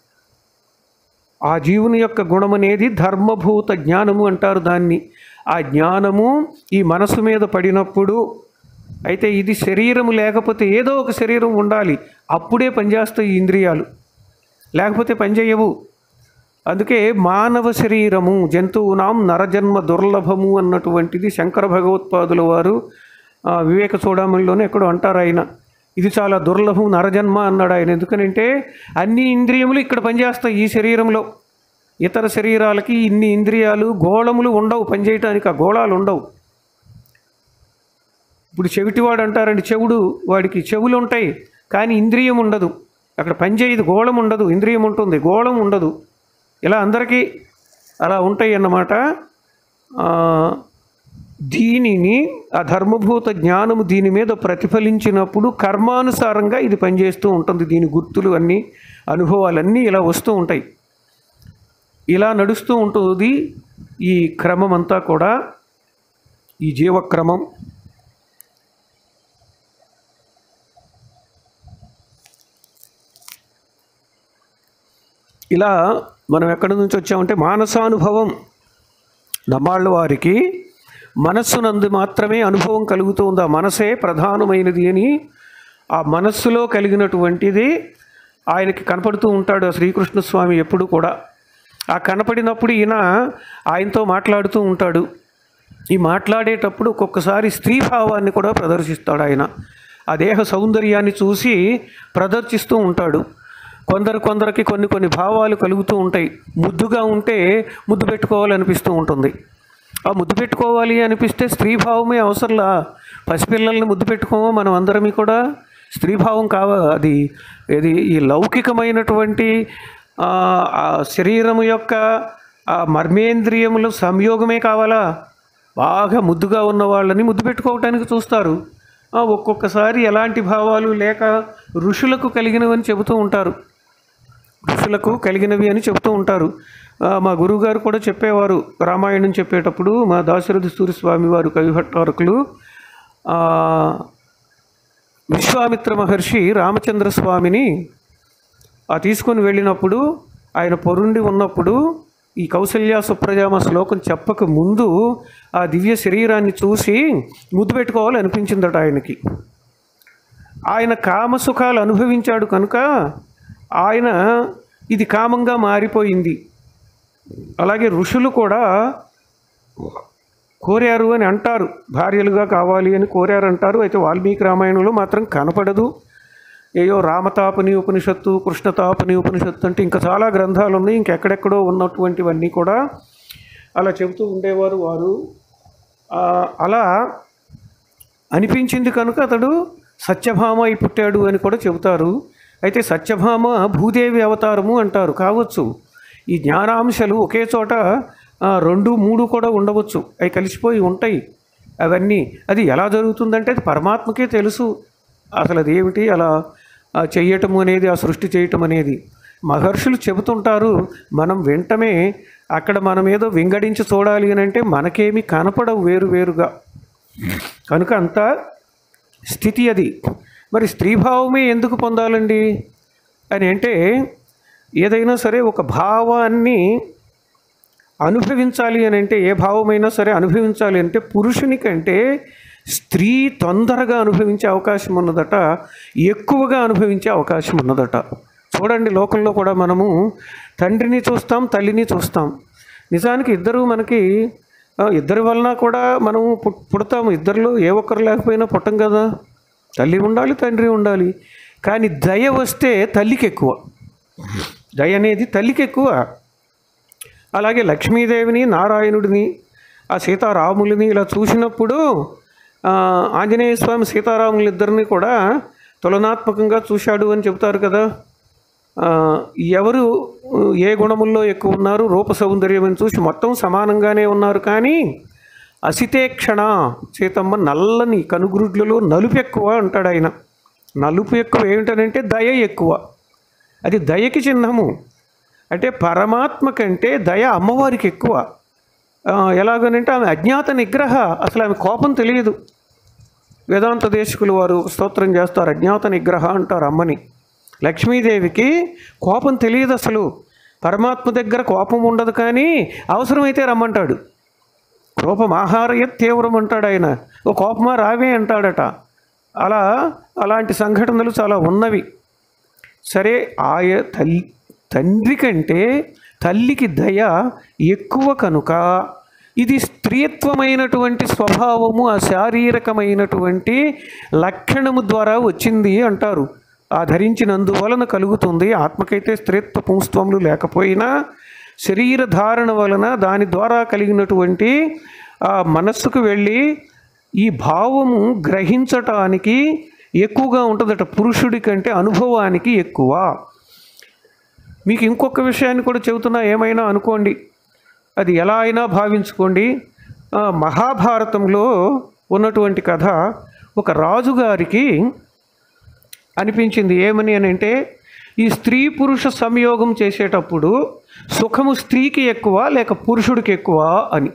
ఆ జీవుని యొక్క గుణం అనేది ధర్మభూత జ్ఞానము అంటారు దాన్ని ఆ జ్ఞానము ఈ మనసు మీద పడినప్పుడు అయితే ఇది శరీరము లేకపోతే ఏదో ఒక శరీరం ఉండాలి అప్పుడే పనిచేస్తాయి ఈ ఇంద్రియాలు లేకపోతే పనిచేయవు అందుకే మానవ శరీరము జంతువునాం నరజన్మ దుర్లభము అన్నటువంటిది శంకర భగవత్పాదుల వారు ఆ, వివేక చూడమణిలోనే ఎక్కడో అంటారు ఆయన ఇది చాలా దుర్లభం నరజన్మ అన్నాడు ఆయన ఎందుకనంటే అన్ని ఇంద్రియములు ఇక్కడ పనిచేస్తాయి ఈ శరీరంలో ఇతర శరీరాలకి ఇన్ని ఇంద్రియాలు గోళములు ఉండవు పనిచేయటానికి ఆ గోళాలు ఉండవు ఇప్పుడు చెవిటివాడు అంటారండి చెవుడు వాడికి చెవులు ఉంటాయి కానీ ఇంద్రియం ఉండదు అక్కడ పనిచేయదు గోళం ఉండదు ఇంద్రియం ఉంటుంది గోళం ఉండదు ఇలా అందరికీ అలా ఉంటాయి అన్నమాట ఆ, దీనిని ఆ ధర్మభూత జ్ఞానము దీని మీద ప్రతిఫలించినప్పుడు కర్మానుసారంగా ఇది పనిచేస్తూ ఉంటుంది దీని గుర్తులు అన్నీ అనుభవాలన్నీ ఇలా వస్తూ ఉంటాయి ఇలా నడుస్తూ ఉంటుంది ఈ క్రమం అంతా కూడా ఈ జీవక్రమం ఇలా మనం ఎక్కడి నుంచి వచ్చామంటే మానసానుభవం నమ్మాళ్ళ వారికి మనస్సునందు మాత్రమే అనుభవం కలుగుతూ ఉంది ఆ మనసే ప్రధానమైనది అని ఆ మనస్సులో కలిగినటువంటిది ఆయనకి కనపడుతూ ఉంటాడు ఆ శ్రీకృష్ణ స్వామి ఎప్పుడు కూడా ఆ కనపడినప్పుడు ఈయన ఆయనతో మాట్లాడుతూ ఉంటాడు ఈ మాట్లాడేటప్పుడు ఒక్కొక్కసారి స్త్రీ భావాన్ని కూడా ప్రదర్శిస్తాడు ఆయన ఆ దేహ సౌందర్యాన్ని చూసి ప్రదర్శిస్తూ ఉంటాడు కొందరు కొందరికి కొన్ని కొన్ని భావాలు కలుగుతూ ఉంటాయి ముద్దుగా ఉంటే ముద్దు పెట్టుకోవాలనిపిస్తూ ఉంటుంది ఆ ముద్దు పెట్టుకోవాలి అనిపిస్తే స్త్రీ భావమే అవసరంలా పసిపిల్లల్ని ముద్దు పెట్టుకోమో మనం అందరమీ కూడా స్త్రీ భావం కావ అది ఇది ఈ లౌకికమైనటువంటి ఆ, ఆ శరీరము యొక్క ఆ మర్మేంద్రియముల సంయోగమే కావాలా బాగా ముద్దుగా ఉన్న వాళ్ళని ముద్దు పెట్టుకోవటానికి చూస్తారు ఆ, ఒక్కొక్కసారి ఎలాంటి భావాలు లేక ఋషులకు కలిగినవని చెబుతూ ఉంటారు ఋషులకు కలిగినవి అని చెప్తూ ఉంటారు ఆ, మా గురువుగారు కూడా చెప్పేవారు రామాయణం చెప్పేటప్పుడు మా దాశరథి సూర్యస్వామి వారు కవిభట్టారకులు ఆ, విశ్వామిత్ర మహర్షి రామచంద్ర స్వామిని ఆ తీసుకొని వెళ్ళినప్పుడు ఆయన పొరుండి ఉన్నప్పుడు ఈ కౌసల్య సుప్రజామ శ్లోకం చెప్పక ముందు ఆ దివ్య శరీరాన్ని చూసి ముద్దు పెట్టుకోవాలి అనిపించిందట ఆయనకి ఆయన కామసుఖాలు అనుభవించాడు కనుక ఆయన ఇది కామంగా మారిపోయింది అలాగే ఋషులు కూడా కోరారు అని అంటారు భార్యలుగా కావాలి అని కోరారు అంటారు అయితే వాల్మీకి రామాయణంలో మాత్రం కనపడదు ఏయో రామతాపని ఉపనిషత్తు కృష్ణతాపని ఉపనిషత్తు అంటే ఇంకా చాలా గ్రంథాలు ఉన్నాయి ఇంకెక్కడెక్కడో ఉన్నటువంటివన్నీ కూడా అలా చెబుతూ ఉండేవారు వారు ఆ, అలా అనిపించింది కనుక అతడు సత్యభామ అయి పుట్టాడు అని కూడా చెబుతారు అయితే సత్యభామ భూదేవి అవతారము అంటారు కావచ్చు ఈ జ్ఞానాంశాలు ఒకే చోట ఆ, రెండు మూడు కూడా ఉండవచ్చు అవి కలిసిపోయి ఉంటాయి అవన్నీ అది ఎలా జరుగుతుందంటే అది పరమాత్మకే తెలుసు అసలు అది ఏమిటి అలా ఆ, చెయ్యటం అనేది ఆ సృష్టి చేయటం అనేది మహర్షులు చెబుతుంటారు మనం వెంటనే అక్కడ మనం ఏదో వింగడించి చూడాలి అని అంటే మనకేమీ కనపడవు వేరు వేరుగా కనుక అంత స్థితి అది మరి స్త్రీభావమే ఎందుకు పొందాలండి అని అంటే ఏదైనా సరే ఒక భావాన్ని అనుభవించాలి అని అంటే ఏ భావమైనా సరే అనుభవించాలి అంటే పురుషుని కంటే స్త్రీ తొందరగా అనుభవించే అవకాశం ఉన్నదట ఎక్కువగా అనుభవించే అవకాశం ఉన్నదట చూడండి లోకంలో కూడా మనము తండ్రిని చూస్తాం తల్లిని చూస్తాం నిజానికి ఇద్దరు మనకి ఆ, ఇద్దరి వలన కూడా మనము పుట్- పుడతాము ఇద్దరిలో ఏ ఒక్కరు లేకపోయినా పుట్టం కదా తల్లి ఉండాలి తండ్రి ఉండాలి కానీ దయ వస్తే తల్లికి ఎక్కువ దయ అనేది తల్లికి ఎక్కువ అలాగే లక్ష్మీదేవిని నారాయణుడిని ఆ సీతారాములని ఇలా చూసినప్పుడు ఆ, ఆంజనేయ స్వామి సీతారాములు ఇద్దరిని కూడా తులనాత్మకంగా చూశాడు అని చెబుతారు కదా ఆ, ఎవరు ఏ గుణముల్లో ఎక్కువ ఉన్నారు రూప సౌందర్యం అని చూసి మొత్తం సమానంగానే ఉన్నారు కానీ అసితేక్షణ సీతమ్మ నల్లని కనుగురుడ్లలో నలుపు ఎక్కువ అంటాడు ఆయన నలుపు ఎక్కువ ఏమిటనంటే దయ ఎక్కువ అది దయకి చిహ్నము అంటే పరమాత్మ కంటే దయ అమ్మవారికి ఎక్కువ ఆ, ఎలాగనంటే ఆమె అజ్ఞాత నిగ్రహ అసలు ఆమె కోపం తెలియదు వేదాంత దేశకులు వారు స్తోత్రం చేస్తారు అజ్ఞాత నిగ్రహ అంటారు అమ్మని లక్ష్మీదేవికి కోపం తెలియదు అసలు పరమాత్మ దగ్గర కోపం ఉండదు కానీ అవసరమైతే రమ్మంటాడు కోపం ఆహారయ తీవ్రం అంటాడు ఆయన ఓ కోపమా రావే అంటాడట అలా అలాంటి సంఘటనలు చాలా ఉన్నవి సరే ఆయ తల్లి తండ్రి కంటే తల్లికి దయ ఎక్కువ కనుక ఇది స్త్రీత్వమైనటువంటి స్వభావము ఆ శారీరకమైనటువంటి లక్షణము ద్వారా వచ్చింది అంటారు ఆ ధరించినందువలన కలుగుతుంది ఆత్మకైతే స్త్రీత్వ పుంస్త్వములు లేకపోయినా శరీర ధారణ వలన దాని ద్వారా కలిగినటువంటి ఆ మనస్సుకు వెళ్ళి ఈ భావము గ్రహించటానికి ఎక్కువగా ఉంటుందట పురుషుడి కంటే అనుభవానికి ఎక్కువ మీకు ఇంకొక విషయాన్ని కూడా చెబుతున్నా ఏమైనా అనుకోండి అది ఎలా అయినా భావించుకోండి ఆ, మహాభారతంలో ఉన్నటువంటి కథ ఒక రాజుగారికి అనిపించింది ఏమని అని అంటే ఈ స్త్రీ పురుష సంయోగం చేసేటప్పుడు సుఖము స్త్రీకి ఎక్కువ లేక పురుషుడికి ఎక్కువ అని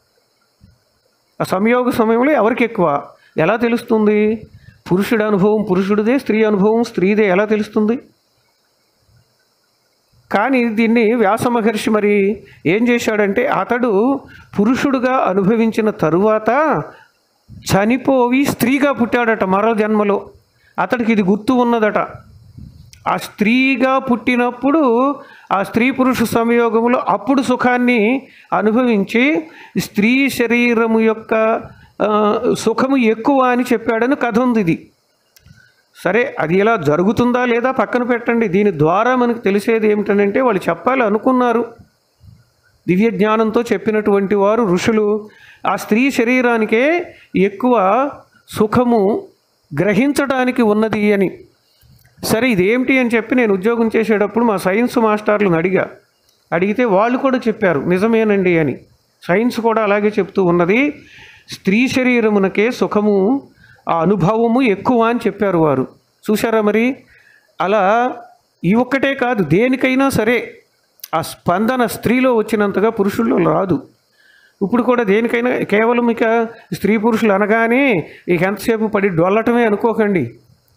ఆ సంయోగ సమయంలో ఎవరికి ఎక్కువ ఎలా తెలుస్తుంది పురుషుడి అనుభవం పురుషుడిదే స్త్రీ అనుభవం స్త్రీదే ఎలా తెలుస్తుంది కానీ దీన్ని వ్యాస మహర్షి మరి ఏం చేశాడంటే అతడు పురుషుడుగా అనుభవించిన తరువాత చనిపోయి స్త్రీగా పుట్టాడట మరో జన్మలో అతడికి ఇది గుర్తు ఉన్నదట ఆ స్త్రీగా పుట్టినప్పుడు ఆ స్త్రీ పురుష సంయోగములో అప్పుడు సుఖాన్ని అనుభవించి స్త్రీ శరీరము యొక్క ఆ, సుఖము ఎక్కువ అని చెప్పాడని కథ ఉంది ఇది సరే అది ఇలా జరుగుతుందా లేదా పక్కన పెట్టండి దీని ద్వారా మనకు తెలిసేది ఏమిటంటే వాళ్ళు చెప్పాలి అనుకున్నారు దివ్య జ్ఞానంతో చెప్పినటువంటి వారు ఋషులు ఆ స్త్రీ శరీరానికే ఎక్కువ సుఖము గ్రహించడానికి ఉన్నది అని సరే ఇదేమిటి అని చెప్పి నేను ఉద్యోగం చేసేటప్పుడు మా సైన్స్ మాస్టర్లను అడిగా అడిగితే వాళ్ళు కూడా చెప్పారు నిజమేనండి అని సైన్స్ కూడా అలాగే చెప్తూ ఉన్నది స్త్రీ శరీరమునకే సుఖము ఆ అనుభవము ఎక్కువ అని చెప్పారు వారు చూసారా మరి అలా ఈ ఒక్కటే కాదు దేనికైనా సరే ఆ స్పందన స్త్రీలో వచ్చినంతగా పురుషుల్లో రాదు ఇప్పుడు కూడా దేనికైనా కేవలం ఇక స్త్రీ పురుషులు అనగానే ఇక ఎంతసేపు పడి డొల్లటమే అనుకోకండి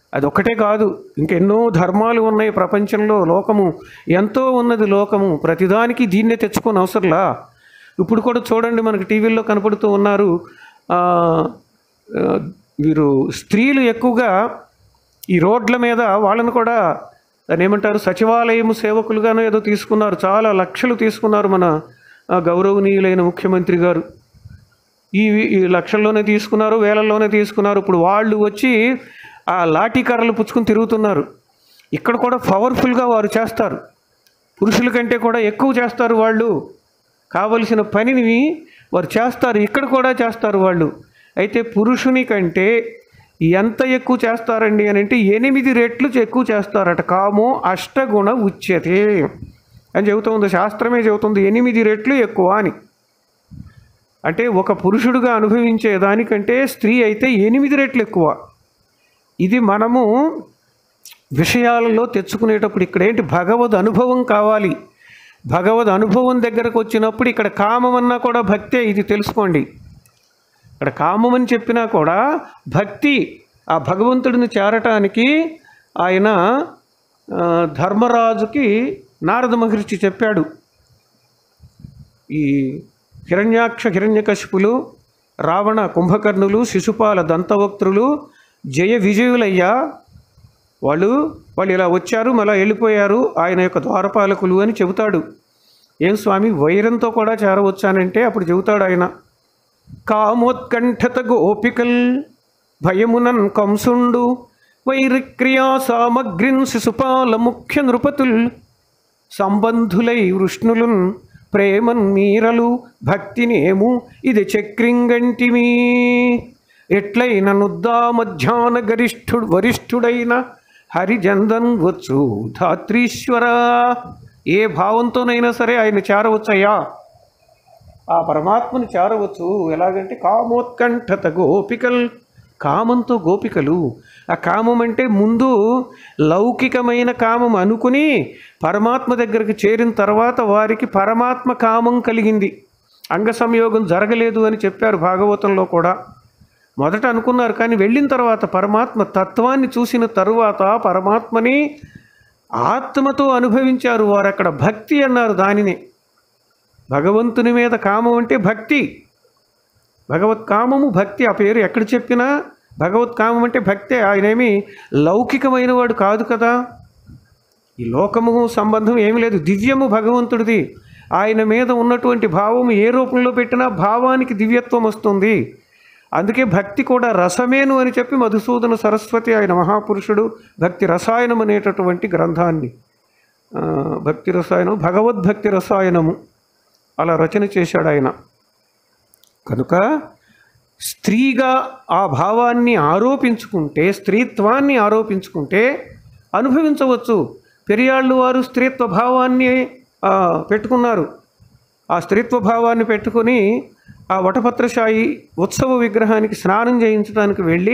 అదొక్కటే కాదు ఇంకెన్నో ధర్మాలు ఉన్నాయి ప్రపంచంలో లోకము ఎంతో ఉన్నది లోకము ప్రతిదానికి దీన్నే తెచ్చుకొని అవసరంలా ఇప్పుడు కూడా చూడండి మనకి టీవీల్లో కనపడుతూ ఉన్నారు ఆ, ఆ, వీరు స్త్రీలు ఎక్కువగా ఈ రోడ్ల మీద వాళ్ళను కూడా దాన్ని ఏమంటారు సచివాలయం సేవకులుగానో ఏదో తీసుకున్నారు చాలా లక్షలు తీసుకున్నారు మన ఆ, గౌరవనీయులైన ముఖ్యమంత్రి గారు ఈ ఈ లక్షల్లోనే తీసుకున్నారు వేలల్లోనే తీసుకున్నారు ఇప్పుడు వాళ్ళు వచ్చి ఆ లాఠీ కర్రలు పుచ్చుకుని తిరుగుతున్నారు ఇక్కడ కూడా పవర్ఫుల్గా వారు చేస్తారు పురుషుల కంటే కూడా ఎక్కువ చేస్తారు వాళ్ళు కావలసిన పనిని వారు చేస్తారు ఇక్కడ కూడా చేస్తారు వాళ్ళు అయితే పురుషుని కంటే ఎంత ఎక్కువ చేస్తారండి అని అంటే ఎనిమిది రెట్లు ఎక్కువ చేస్తారట కామో అష్టగుణ ఉచ్యతే అని చెబుతుంది శాస్త్రమే చెబుతుంది ఎనిమిది రెట్లు ఎక్కువ అని అంటే ఒక పురుషుడుగా అనుభవించే దానికంటే స్త్రీ అయితే ఎనిమిది రెట్లు ఎక్కువ ఇది మనము విషయాలలో తెచ్చుకునేటప్పుడు ఇక్కడ ఏంటి భగవద్ అనుభవం కావాలి భగవద్ అనుభవం దగ్గరకు వచ్చినప్పుడు ఇక్కడ కామం అన్నా కూడా భక్తే ఇది తెలుసుకోండి ఇక్కడ కామం అని చెప్పినా కూడా భక్తి ఆ భగవంతుడిని చేరటానికి ఆయన ఆ, ధర్మరాజుకి నారద మహర్షి చెప్పాడు ఈ హిరణ్యాక్ష హిరణ్యకశిపులు రావణ కుంభకర్ణులు శిశుపాల దంతవక్త్రులు జయ విజయులయ్యా వాళ్ళు వాళ్ళు ఇలా వచ్చారు మళ్ళా వెళ్ళిపోయారు ఆయన యొక్క ద్వారపాలకులు అని చెబుతాడు ఏం స్వామి వైరంతో కూడా చేరవచ్చానంటే అప్పుడు చెబుతాడు ఆయన కామోత్కంఠత గోపికల్ భయమునన్ కంసుండు వైరిక్రియా సామగ్రిన్ శిశుపాల ముఖ్య నృపతుల్ సంబంధులై వృష్ణులున్ ప్రేమన్ మీరలు భక్తినేము ఇది చక్రింగంటిమీ ఎట్లైన నుద్దా మధ్యాహ్న గరిష్ఠుడు వరిష్ఠుడైన హరిజందన్ వచ్చు ధాత్రీశ్వర ఏ భావంతోనైనా సరే ఆయన చేరవచ్చయ్యా ఆ పరమాత్మని చేరవచ్చు ఎలాగంటే కామోత్కంఠత గోపికల్ కామంతో గోపికలు ఆ కామం అంటే ముందు లౌకికమైన కామం అనుకుని పరమాత్మ దగ్గరికి చేరిన తర్వాత వారికి పరమాత్మ కామం కలిగింది అంగ సంయోగం జరగలేదు అని చెప్పారు భాగవతంలో కూడా మొదట అనుకున్నారు కానీ వెళ్ళిన తర్వాత పరమాత్మ తత్వాన్ని చూసిన తరువాత పరమాత్మని ఆత్మతో అనుభవించారు వారు అక్కడ భక్తి అన్నారు దానిని భగవంతుని మీద కామం అంటే భక్తి భగవత్ కామము భక్తి ఆ పేరు ఎక్కడ చెప్పినా భగవత్ కామం అంటే భక్తే ఆయనేమి లౌకికమైన వాడు కాదు కదా ఈ లోకము సంబంధం ఏమి లేదు దివ్యము భగవంతుడిది ఆయన మీద ఉన్నటువంటి భావము ఏ రూపంలో పెట్టినా భావానికి దివ్యత్వం వస్తుంది అందుకే భక్తి కూడా రసమేను అని చెప్పి మధుసూదన సరస్వతి ఆయన మహాపురుషుడు భక్తి రసాయనం అనేటటువంటి గ్రంథాన్ని ఆ, భక్తి రసాయనం భగవద్భక్తి రసాయనము అలా రచన చేశాడు ఆయన కనుక స్త్రీగా ఆ భావాన్ని ఆరోపించుకుంటే స్త్రీత్వాన్ని ఆరోపించుకుంటే అనుభవించవచ్చు పెరియాళ్ళు వారు స్త్రీత్వ భావాన్ని ఆ, పెట్టుకున్నారు ఆ స్త్రీత్వ భావాన్ని పెట్టుకొని ఆ వటపత్రశాయి ఉత్సవ విగ్రహానికి స్నానం చేయించడానికి వెళ్ళి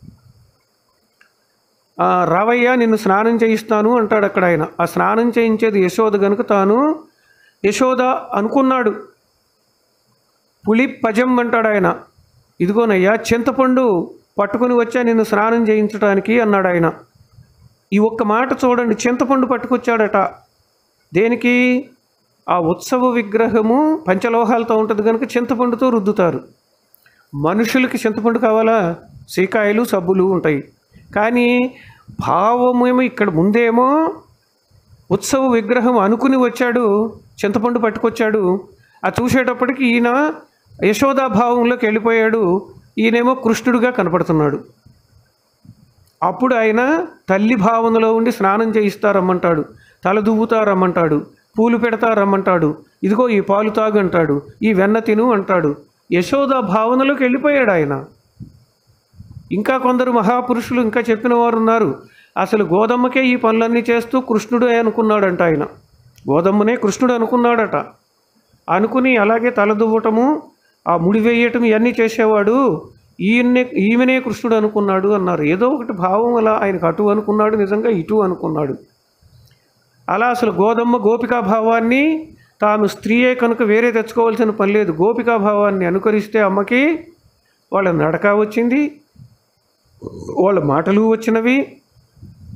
ఆ, రావయ్య నిన్ను స్నానం చేయిస్తాను అంటాడు అక్కడ ఆయన ఆ స్నానం చేయించేది యశోద గనుక తాను యశోద అనుకున్నాడు పులి పజం అంటాడు ఆయన ఇదిగోనయ్యా చింతపండు పట్టుకుని వచ్చా నిన్ను స్నానం చేయించడానికి అన్నాడు ఆయన ఈ ఒక్క మాట చూడండి చింతపండు పట్టుకొచ్చాడట దేనికి ఆ ఉత్సవ విగ్రహము పంచలోహాలతో ఉంటుంది కనుక చింతపండుతో రుద్దుతారు మనుషులకి చింతపండు కావాలా సీకాయలు సబ్బులు ఉంటాయి కానీ భావమేమో ఇక్కడ ముందేమో ఉత్సవ విగ్రహం అనుకుని వచ్చాడు చింతపండు పట్టుకొచ్చాడు ఆ చూసేటప్పటికి ఈయన యశోదా భావంలోకి వెళ్ళిపోయాడు ఈయనేమో కృష్ణుడిగా కనపడుతున్నాడు అప్పుడు ఆయన తల్లి భావనలో ఉండి స్నానం చేయిస్తారమ్మంటాడు తల దువ్వుతారమ్మంటాడు పూలు పెడతారమ్మంటాడు ఇదిగో ఈ పాలు తాగు అంటాడు ఈ వెన్న తిను అంటాడు యశోద భావనలోకి వెళ్ళిపోయాడు ఆయన ఇంకా కొందరు మహాపురుషులు ఇంకా చెప్పిన వారు ఉన్నారు అసలు గోదమ్మకే ఈ పనులన్నీ చేస్తూ కృష్ణుడు అనుకున్నాడంట ఆయన గోదమ్మనే కృష్ణుడు అనుకున్నాడట అనుకుని అలాగే తలదువ్వటము ఆ ముడి వేయటం ఇవన్నీ చేసేవాడు ఈయన్నే ఈమెనే కృష్ణుడు అనుకున్నాడు అన్నారు ఏదో ఒకటి భావం అలా ఆయనకు అటు అనుకున్నాడు నిజంగా ఇటు అనుకున్నాడు అలా అసలు గోదమ్మ గోపికా భావాన్ని తాను స్త్రీయే కనుక వేరే తెచ్చుకోవాల్సిన పని లేదు గోపికా భావాన్ని అనుకరిస్తే అమ్మకి వాళ్ళ నడక వచ్చింది వాళ్ళ మాటలు వచ్చినవి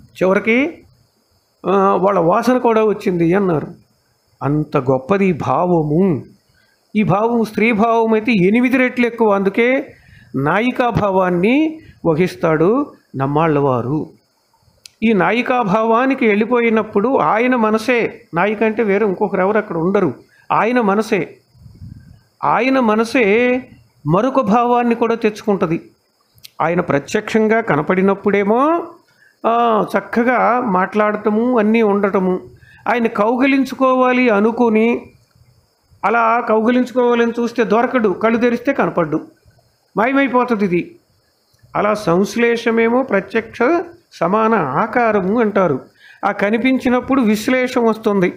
చివరికి ఆ, వాళ్ళ వాసన కూడా వచ్చింది అన్నారు అంత గొప్పది ఈ భావము ఈ భావం స్త్రీ భావం అయితే ఎనిమిది రెట్లు ఎక్కువ అందుకే నాయికా భావాన్ని వహిస్తాడు నమ్మాళ్ళవారు ఈ నాయికా భావానికి వెళ్ళిపోయినప్పుడు ఆయన మనసే నాయిక అంటే వేరే ఇంకొకరు ఎవరు అక్కడ ఉండరు ఆయన మనసే ఆయన మనసే మరొక భావాన్ని కూడా తెచ్చుకుంటుంది ఆయన ప్రత్యక్షంగా కనపడినప్పుడేమో ఆ, చక్కగా మాట్లాడటము అన్నీ ఉండటము ఆయన కౌగిలించుకోవాలి అనుకుని అలా కౌగిలించుకోవాలని చూస్తే దొరకడు కళ్ళు తెరిస్తే కనపడ్డు మాయమైపోతుంది ఇది అలా సంశ్లేషమేమో ప్రత్యక్ష సమాన ఆకారము అంటారు ఆ కనిపించినప్పుడు విశ్లేషం వస్తుంది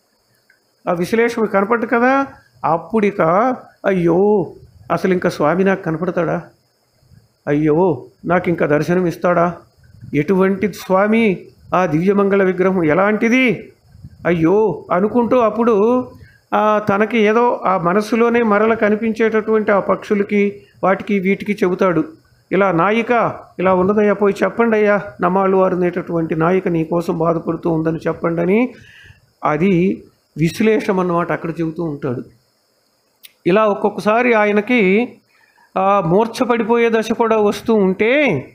ఆ విశ్లేషణ కనపడ్డు కదా అప్పుడిక అయ్యో అసలు ఇంకా స్వామి నాకు కనపడతాడా అయ్యో నాకు ఇంకా దర్శనం ఇస్తాడా ఎటువంటి స్వామి ఆ దివ్యమంగళ విగ్రహం ఎలాంటిది అయ్యో అనుకుంటూ అప్పుడు ఆ, తనకి ఏదో ఆ మనసులోనే మరల కనిపించేటటువంటి ఆ పక్షులకి వాటికి వీటికి చెబుతాడు ఇలా నాయిక ఇలా ఉన్నదయ్యా పోయి చెప్పండి అయ్యా నమ్మాళ్ళు వారు అనేటటువంటి నాయిక నీ కోసం బాధపడుతూ ఉందని చెప్పండి అని అది విశ్లేషం అన్నమాట అక్కడ చెబుతూ ఉంటాడు ఇలా ఒక్కొక్కసారి ఆయనకి ఆ, మూర్ఛపడిపోయే దశ కూడా వస్తూ ఉంటే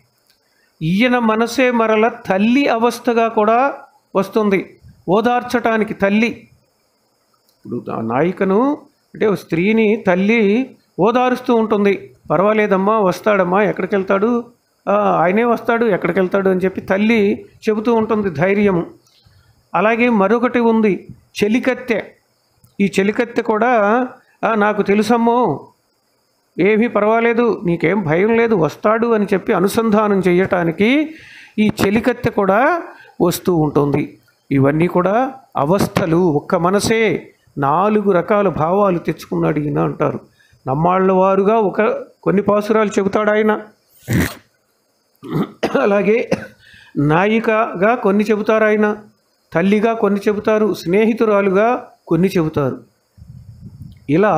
ఈయన మనసే మరల తల్లి అవస్థగా కూడా వస్తుంది ఓదార్చటానికి తల్లి ఇప్పుడు ఆ నాయికను అంటే ఓ స్త్రీని తల్లి ఓదారుస్తూ ఉంటుంది పర్వాలేదమ్మా వస్తాడమ్మా ఎక్కడికి వెళ్తాడు "ఆ, ఆయనే వస్తాడు ఎక్కడికి వెళ్తాడు అని చెప్పి తల్లి చెబుతూ ఉంటుంది ధైర్యము అలాగే మరొకటి ఉంది చెలికత్తె ఈ చెలికత్తె కూడా "ఆ, నాకు తెలుసమ్మో ఏమీ పర్వాలేదు నీకేం భయం లేదు వస్తాడు అని చెప్పి అనుసంధానం చేయటానికి ఈ చెలికత్తె కూడా వస్తూ ఉంటుంది ఇవన్నీ కూడా అవస్థలు ఒక్క మనసే నాలుగు రకాల భావాలు తెచ్చుకున్నాడు ఈయన అంటారు నమ్మాళ్ళ వారుగా ఒక కొన్ని పాసురాలు చెబుతాడు ఆయన అలాగే నాయికగా కొన్ని చెబుతారు ఆయన తల్లిగా కొన్ని చెబుతారు స్నేహితురాలుగా కొన్ని చెబుతారు ఇలా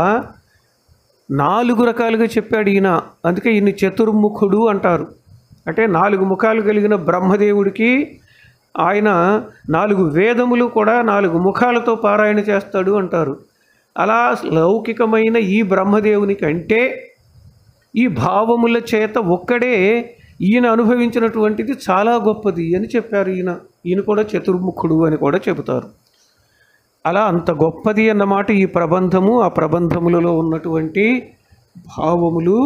నాలుగు రకాలుగా చెప్పాడు ఈయన అందుకే ఈయన చతుర్ముఖుడు అంటారు అంటే నాలుగు ముఖాలు కలిగిన బ్రహ్మదేవుడికి ఆయన నాలుగు వేదములు కూడా నాలుగు ముఖాలతో పారాయణ చేస్తాడు అంటారు అలా లౌకికమైన ఈ బ్రహ్మదేవునికి అంటే ఈ భావముల చేత ఒక్కడే ఈయన అనుభవించినటువంటిది చాలా గొప్పది అని చెప్పారు ఈయన ఈయన కూడా చతుర్ముఖుడు అని కూడా చెబుతారు అలా అంత గొప్పది అన్నమాట ఈ ప్రబంధము ఆ ప్రబంధములలో ఉన్నటువంటి భావములు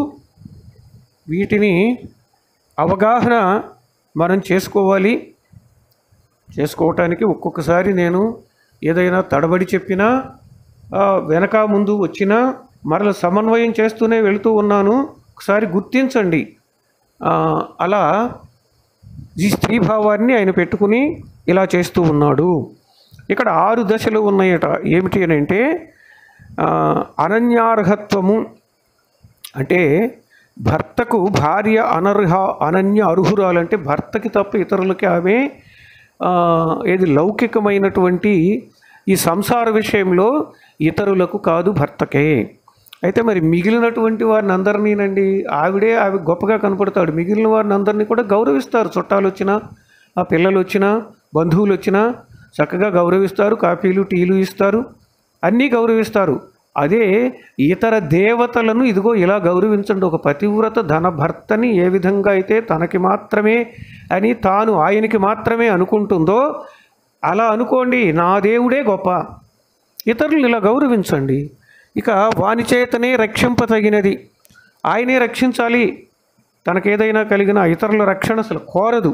వీటిని అవగాహన మనం చేసుకోవాలి చేసుకోవటానికి ఒక్కొక్కసారి నేను ఏదైనా తడబడి చెప్పినా ఆ, వెనక ముందు వచ్చినా మరల సమన్వయం చేస్తూనే వెళుతూ ఉన్నాను ఒకసారి గుర్తించండి ఆ, అలా ఈ స్త్రీ భావాన్ని ఆయన పెట్టుకుని ఇలా చేస్తూ ఉన్నాడు ఇక్కడ ఆరు దశలు ఉన్నాయట ఏమిటి అని అంటే ఆ, అనన్యార్హత్వము అంటే భర్తకు భార్య అనర్హ అనన్య అర్హురాలంటే భర్తకి తప్ప ఇతరులకి ఆమె ఆ, ఏది లౌకికమైనటువంటి ఈ సంసార విషయంలో ఇతరులకు కాదు భర్తకే అయితే మరి మిగిలినటువంటి వారిని అందరినీనండి ఆవిడే ఆవి గొప్పగా కనపడతాడు మిగిలిన వారిని అందరినీ కూడా గౌరవిస్తారు చుట్టాలు వచ్చినా ఆ పిల్లలు వచ్చినా బంధువులు వచ్చినా చక్కగా గౌరవిస్తారు కాఫీలు టీలు ఇస్తారు అన్నీ గౌరవిస్తారు అదే ఇతర దేవతలను ఇదిగో ఇలా గౌరవించండి ఒక పతివ్రత ధన భర్తని ఏ విధంగా అయితే తనకి మాత్రమే అని తాను ఆయనకి మాత్రమే అనుకుంటుందో అలా అనుకోండి నా దేవుడే గొప్ప ఇతరులను ఇలా గౌరవించండి ఇక వాని చేతనే రక్షింపతగినది ఆయనే రక్షించాలి తనకేదైనా కలిగిన ఇతరుల రక్షణ అసలు కోరదు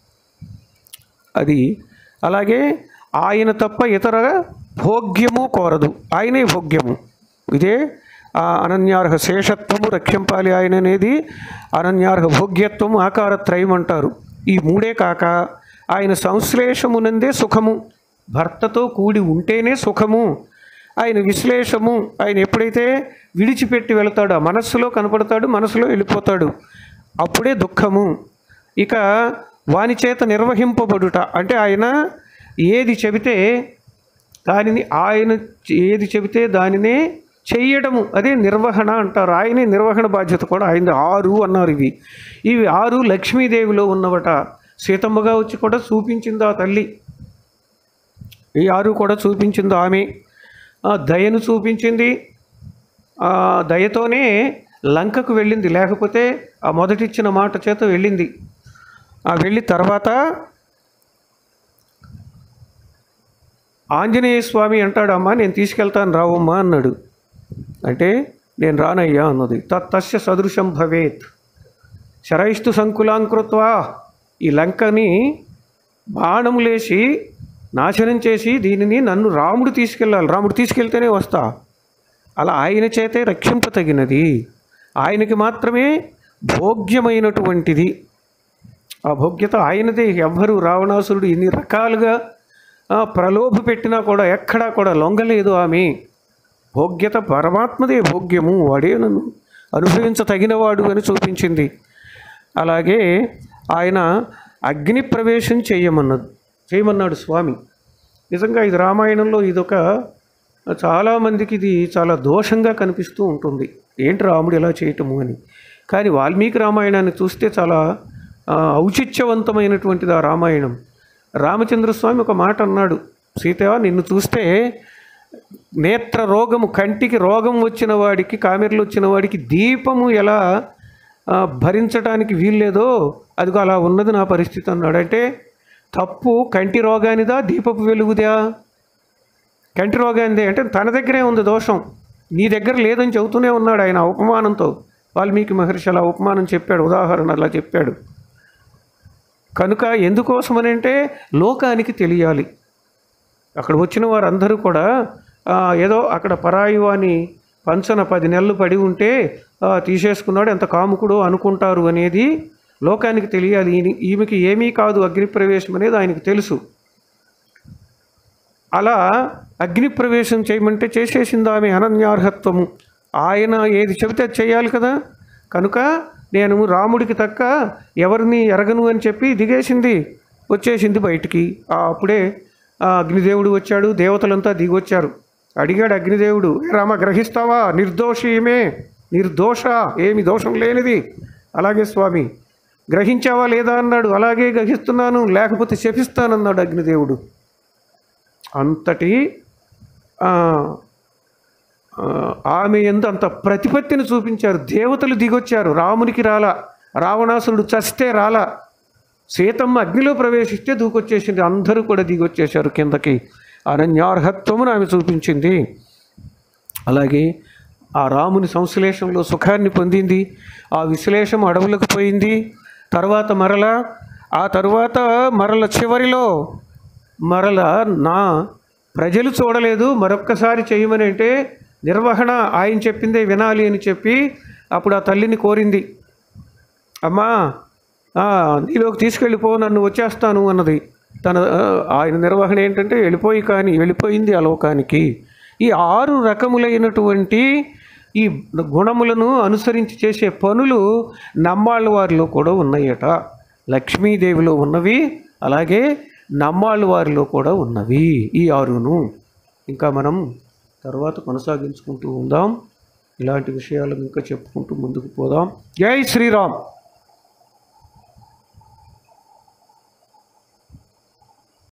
అది అలాగే ఆయన తప్ప ఇతర భోగ్యము కోరదు ఆయనే భోగ్యము ఇదే ఆ అనన్యార్హ శేషత్వము రక్షింపాలి ఆయన అనేది అనన్యార్హ భోగ్యత్వము ఆకారత్రయం అంటారు ఈ మూడే కాక ఆయన సంశ్లేషమునందే సుఖము భర్తతో కూడి ఉంటేనే సుఖము ఆయన విశ్లేషము ఆయన ఎప్పుడైతే విడిచిపెట్టి వెళతాడో ఆ మనస్సులో కనపడతాడు మనసులో వెళ్ళిపోతాడు అప్పుడే దుఃఖము ఇక వాని చేత నిర్వహింపబడుట అంటే ఆయన ఏది చెబితే దానిని ఆయన ఏది చెబితే దానినే చెయ్యడము అదే నిర్వహణ అంటారు ఆయనే నిర్వహణ బాధ్యత కూడా ఆయన ఆరు అన్నారు ఇవి ఇవి ఆరు లక్ష్మీదేవిలో ఉన్నవట సీతమ్మగా వచ్చి కూడా చూపించింది ఆ తల్లి ఈ ఆరు కూడా చూపించింది ఆమె ఆ దయను చూపించింది ఆ దయతోనే లంకకు వెళ్ళింది లేకపోతే ఆ మొదటిచ్చిన మాట చేత వెళ్ళింది ఆ వెళ్ళి తర్వాత ఆంజనేయ స్వామి అంటాడు అమ్మా నేను తీసుకెళ్తాను రావమ్మా అన్నాడు అంటే నేను రానయ్యా అన్నది తస్య సదృశం భవేత్ శరైస్తు సంకులాంకృత్వా ఈ లంకని బాణములేసి నాశనం చేసి దీనిని నన్ను రాముడు తీసుకెళ్ళాలి రాముడు తీసుకెళ్తేనే వస్తా అలా ఆయన చేతే రక్షింపతగినది ఆయనకి మాత్రమే భోగ్యమైనటువంటిది ఆ భోగ్యత ఆయనదే ఎవ్వరు రావణాసురుడు ఇన్ని రకాలుగా ఆ, ప్రలోభ పెట్టినా కూడా ఎక్కడా కూడా లొంగలేదు ఆమె భోగ్యత పరమాత్మదే భోగ్యము వాడే నన్ను అనుభవించతగినవాడు అని చూపించింది అలాగే ఆయన అగ్ని ప్రవేశం చేయమన్నది చేయమన్నాడు స్వామి నిజంగా ఇది రామాయణంలో ఇదొక చాలామందికి ఇది చాలా దోషంగా కనిపిస్తూ ఉంటుంది ఏంటి రాముడు ఇలా చేయటము అని కానీ వాల్మీకి రామాయణాన్ని చూస్తే చాలా ఆ, ఔచిత్యవంతమైనటువంటిది ఆ రామాయణం రామచంద్రస్వామి ఒక మాట అన్నాడు సీత నిన్ను చూస్తే నేత్ర రోగము కంటికి రోగం వచ్చిన వాడికి కామెర్లు వచ్చిన వాడికి దీపము ఎలా ఆ, భరించడానికి వీల్లేదో అదిగో అలా ఉన్నది నా పరిస్థితి అన్నాడు అంటే తప్పు కంటి రోగానిదా దీపపు వెలుగుదా కంటి రోగానిదే అంటే తన దగ్గరే ఉంది దోషం నీ దగ్గర లేదని చెబుతూనే ఉన్నాడు ఆయన ఉపమానంతో వాల్మీకి మహర్షి అలా ఉపమానం చెప్పాడు ఉదాహరణ అలా చెప్పాడు కనుక ఎందుకోసమని అంటే లోకానికి తెలియాలి అక్కడ వచ్చిన వారందరూ కూడా ఆ, ఏదో అక్కడ పరాయి వాని పంచన పది నెలలు పడి ఉంటే ఆ, తీసేసుకున్నాడు ఎంత కాముకుడో అనుకుంటారు అనేది లోకానికి తెలియాలి ఈయన ఈమెకి ఏమీ కాదు అగ్నిప్రవేశం అనేది ఆయనకు తెలుసు అలా అగ్నిప్రవేశం చేయమంటే చేసేసింది ఆమె అనన్యార్హత్వము ఆయన ఏది చెబితే అది చేయాలి కదా కనుక నేను రాముడికి తక్క ఎవరిని ఎరగను అని చెప్పి దిగేసింది వచ్చేసింది బయటికి ఆ అప్పుడే ఆ అగ్నిదేవుడు వచ్చాడు దేవతలంతా దిగొచ్చారు అడిగాడు అగ్నిదేవుడు "ఏ రామ గ్రహిస్తావా నిర్దోషి ఏమే నిర్దోష ఏమి దోషం లేనిది అలాగే స్వామి గ్రహించావా లేదా అన్నాడు అలాగే గ్రహిస్తున్నాను లేకపోతే శపిస్తానన్నాడు అగ్నిదేవుడు అంతటి ఆ, ఆ, ఆమె ఎందు అంత ప్రతిపత్తిని చూపించారు దేవతలు దిగొచ్చారు రామునికి రాలా రావణాసురుడు చస్తే రాలా సీతమ్మ అగ్నిలో ప్రవేశిస్తే దూకొచ్చేసింది అందరూ కూడా దిగొచ్చేశారు కిందకి అనన్యార్హత్వమును ఆమె చూపించింది అలాగే ఆ రాముని సంశ్లేషంలో సుఖాన్ని పొందింది ఆ విశ్లేషం అడవులకు పోయింది తర్వాత మరల ఆ తరువాత మరల చివరిలో మరల నా ప్రజలు చూడలేదు మరొక్కసారి చేయమని అంటే నిర్వహణ ఆయన చెప్పిందే వినాలి అని చెప్పి అప్పుడు ఆ తల్లిని కోరింది అమ్మా ఆ, నీలోకి తీసుకెళ్ళిపో నన్ను వచ్చేస్తాను అన్నది తన ఆ, ఆయన నిర్వహణ ఏంటంటే వెళ్ళిపోయి కానీ వెళ్ళిపోయింది ఆ లోకానికి ఈ ఆరు రకములైనటువంటి ఈ గుణములను అనుసరించి చేసే పనులు నమ్మాళ్ళ వారిలో కూడా ఉన్నాయట లక్ష్మీదేవిలో ఉన్నవి అలాగే నమ్మాళ్ళ వారిలో కూడా ఉన్నవి ఈ ఆరును ఇంకా మనం తర్వాత కొనసాగించుకుంటూ ఉందాం ఇలాంటి విషయాలు ఇంకా చెప్పుకుంటూ ముందుకు పోదాం జై శ్రీరామ్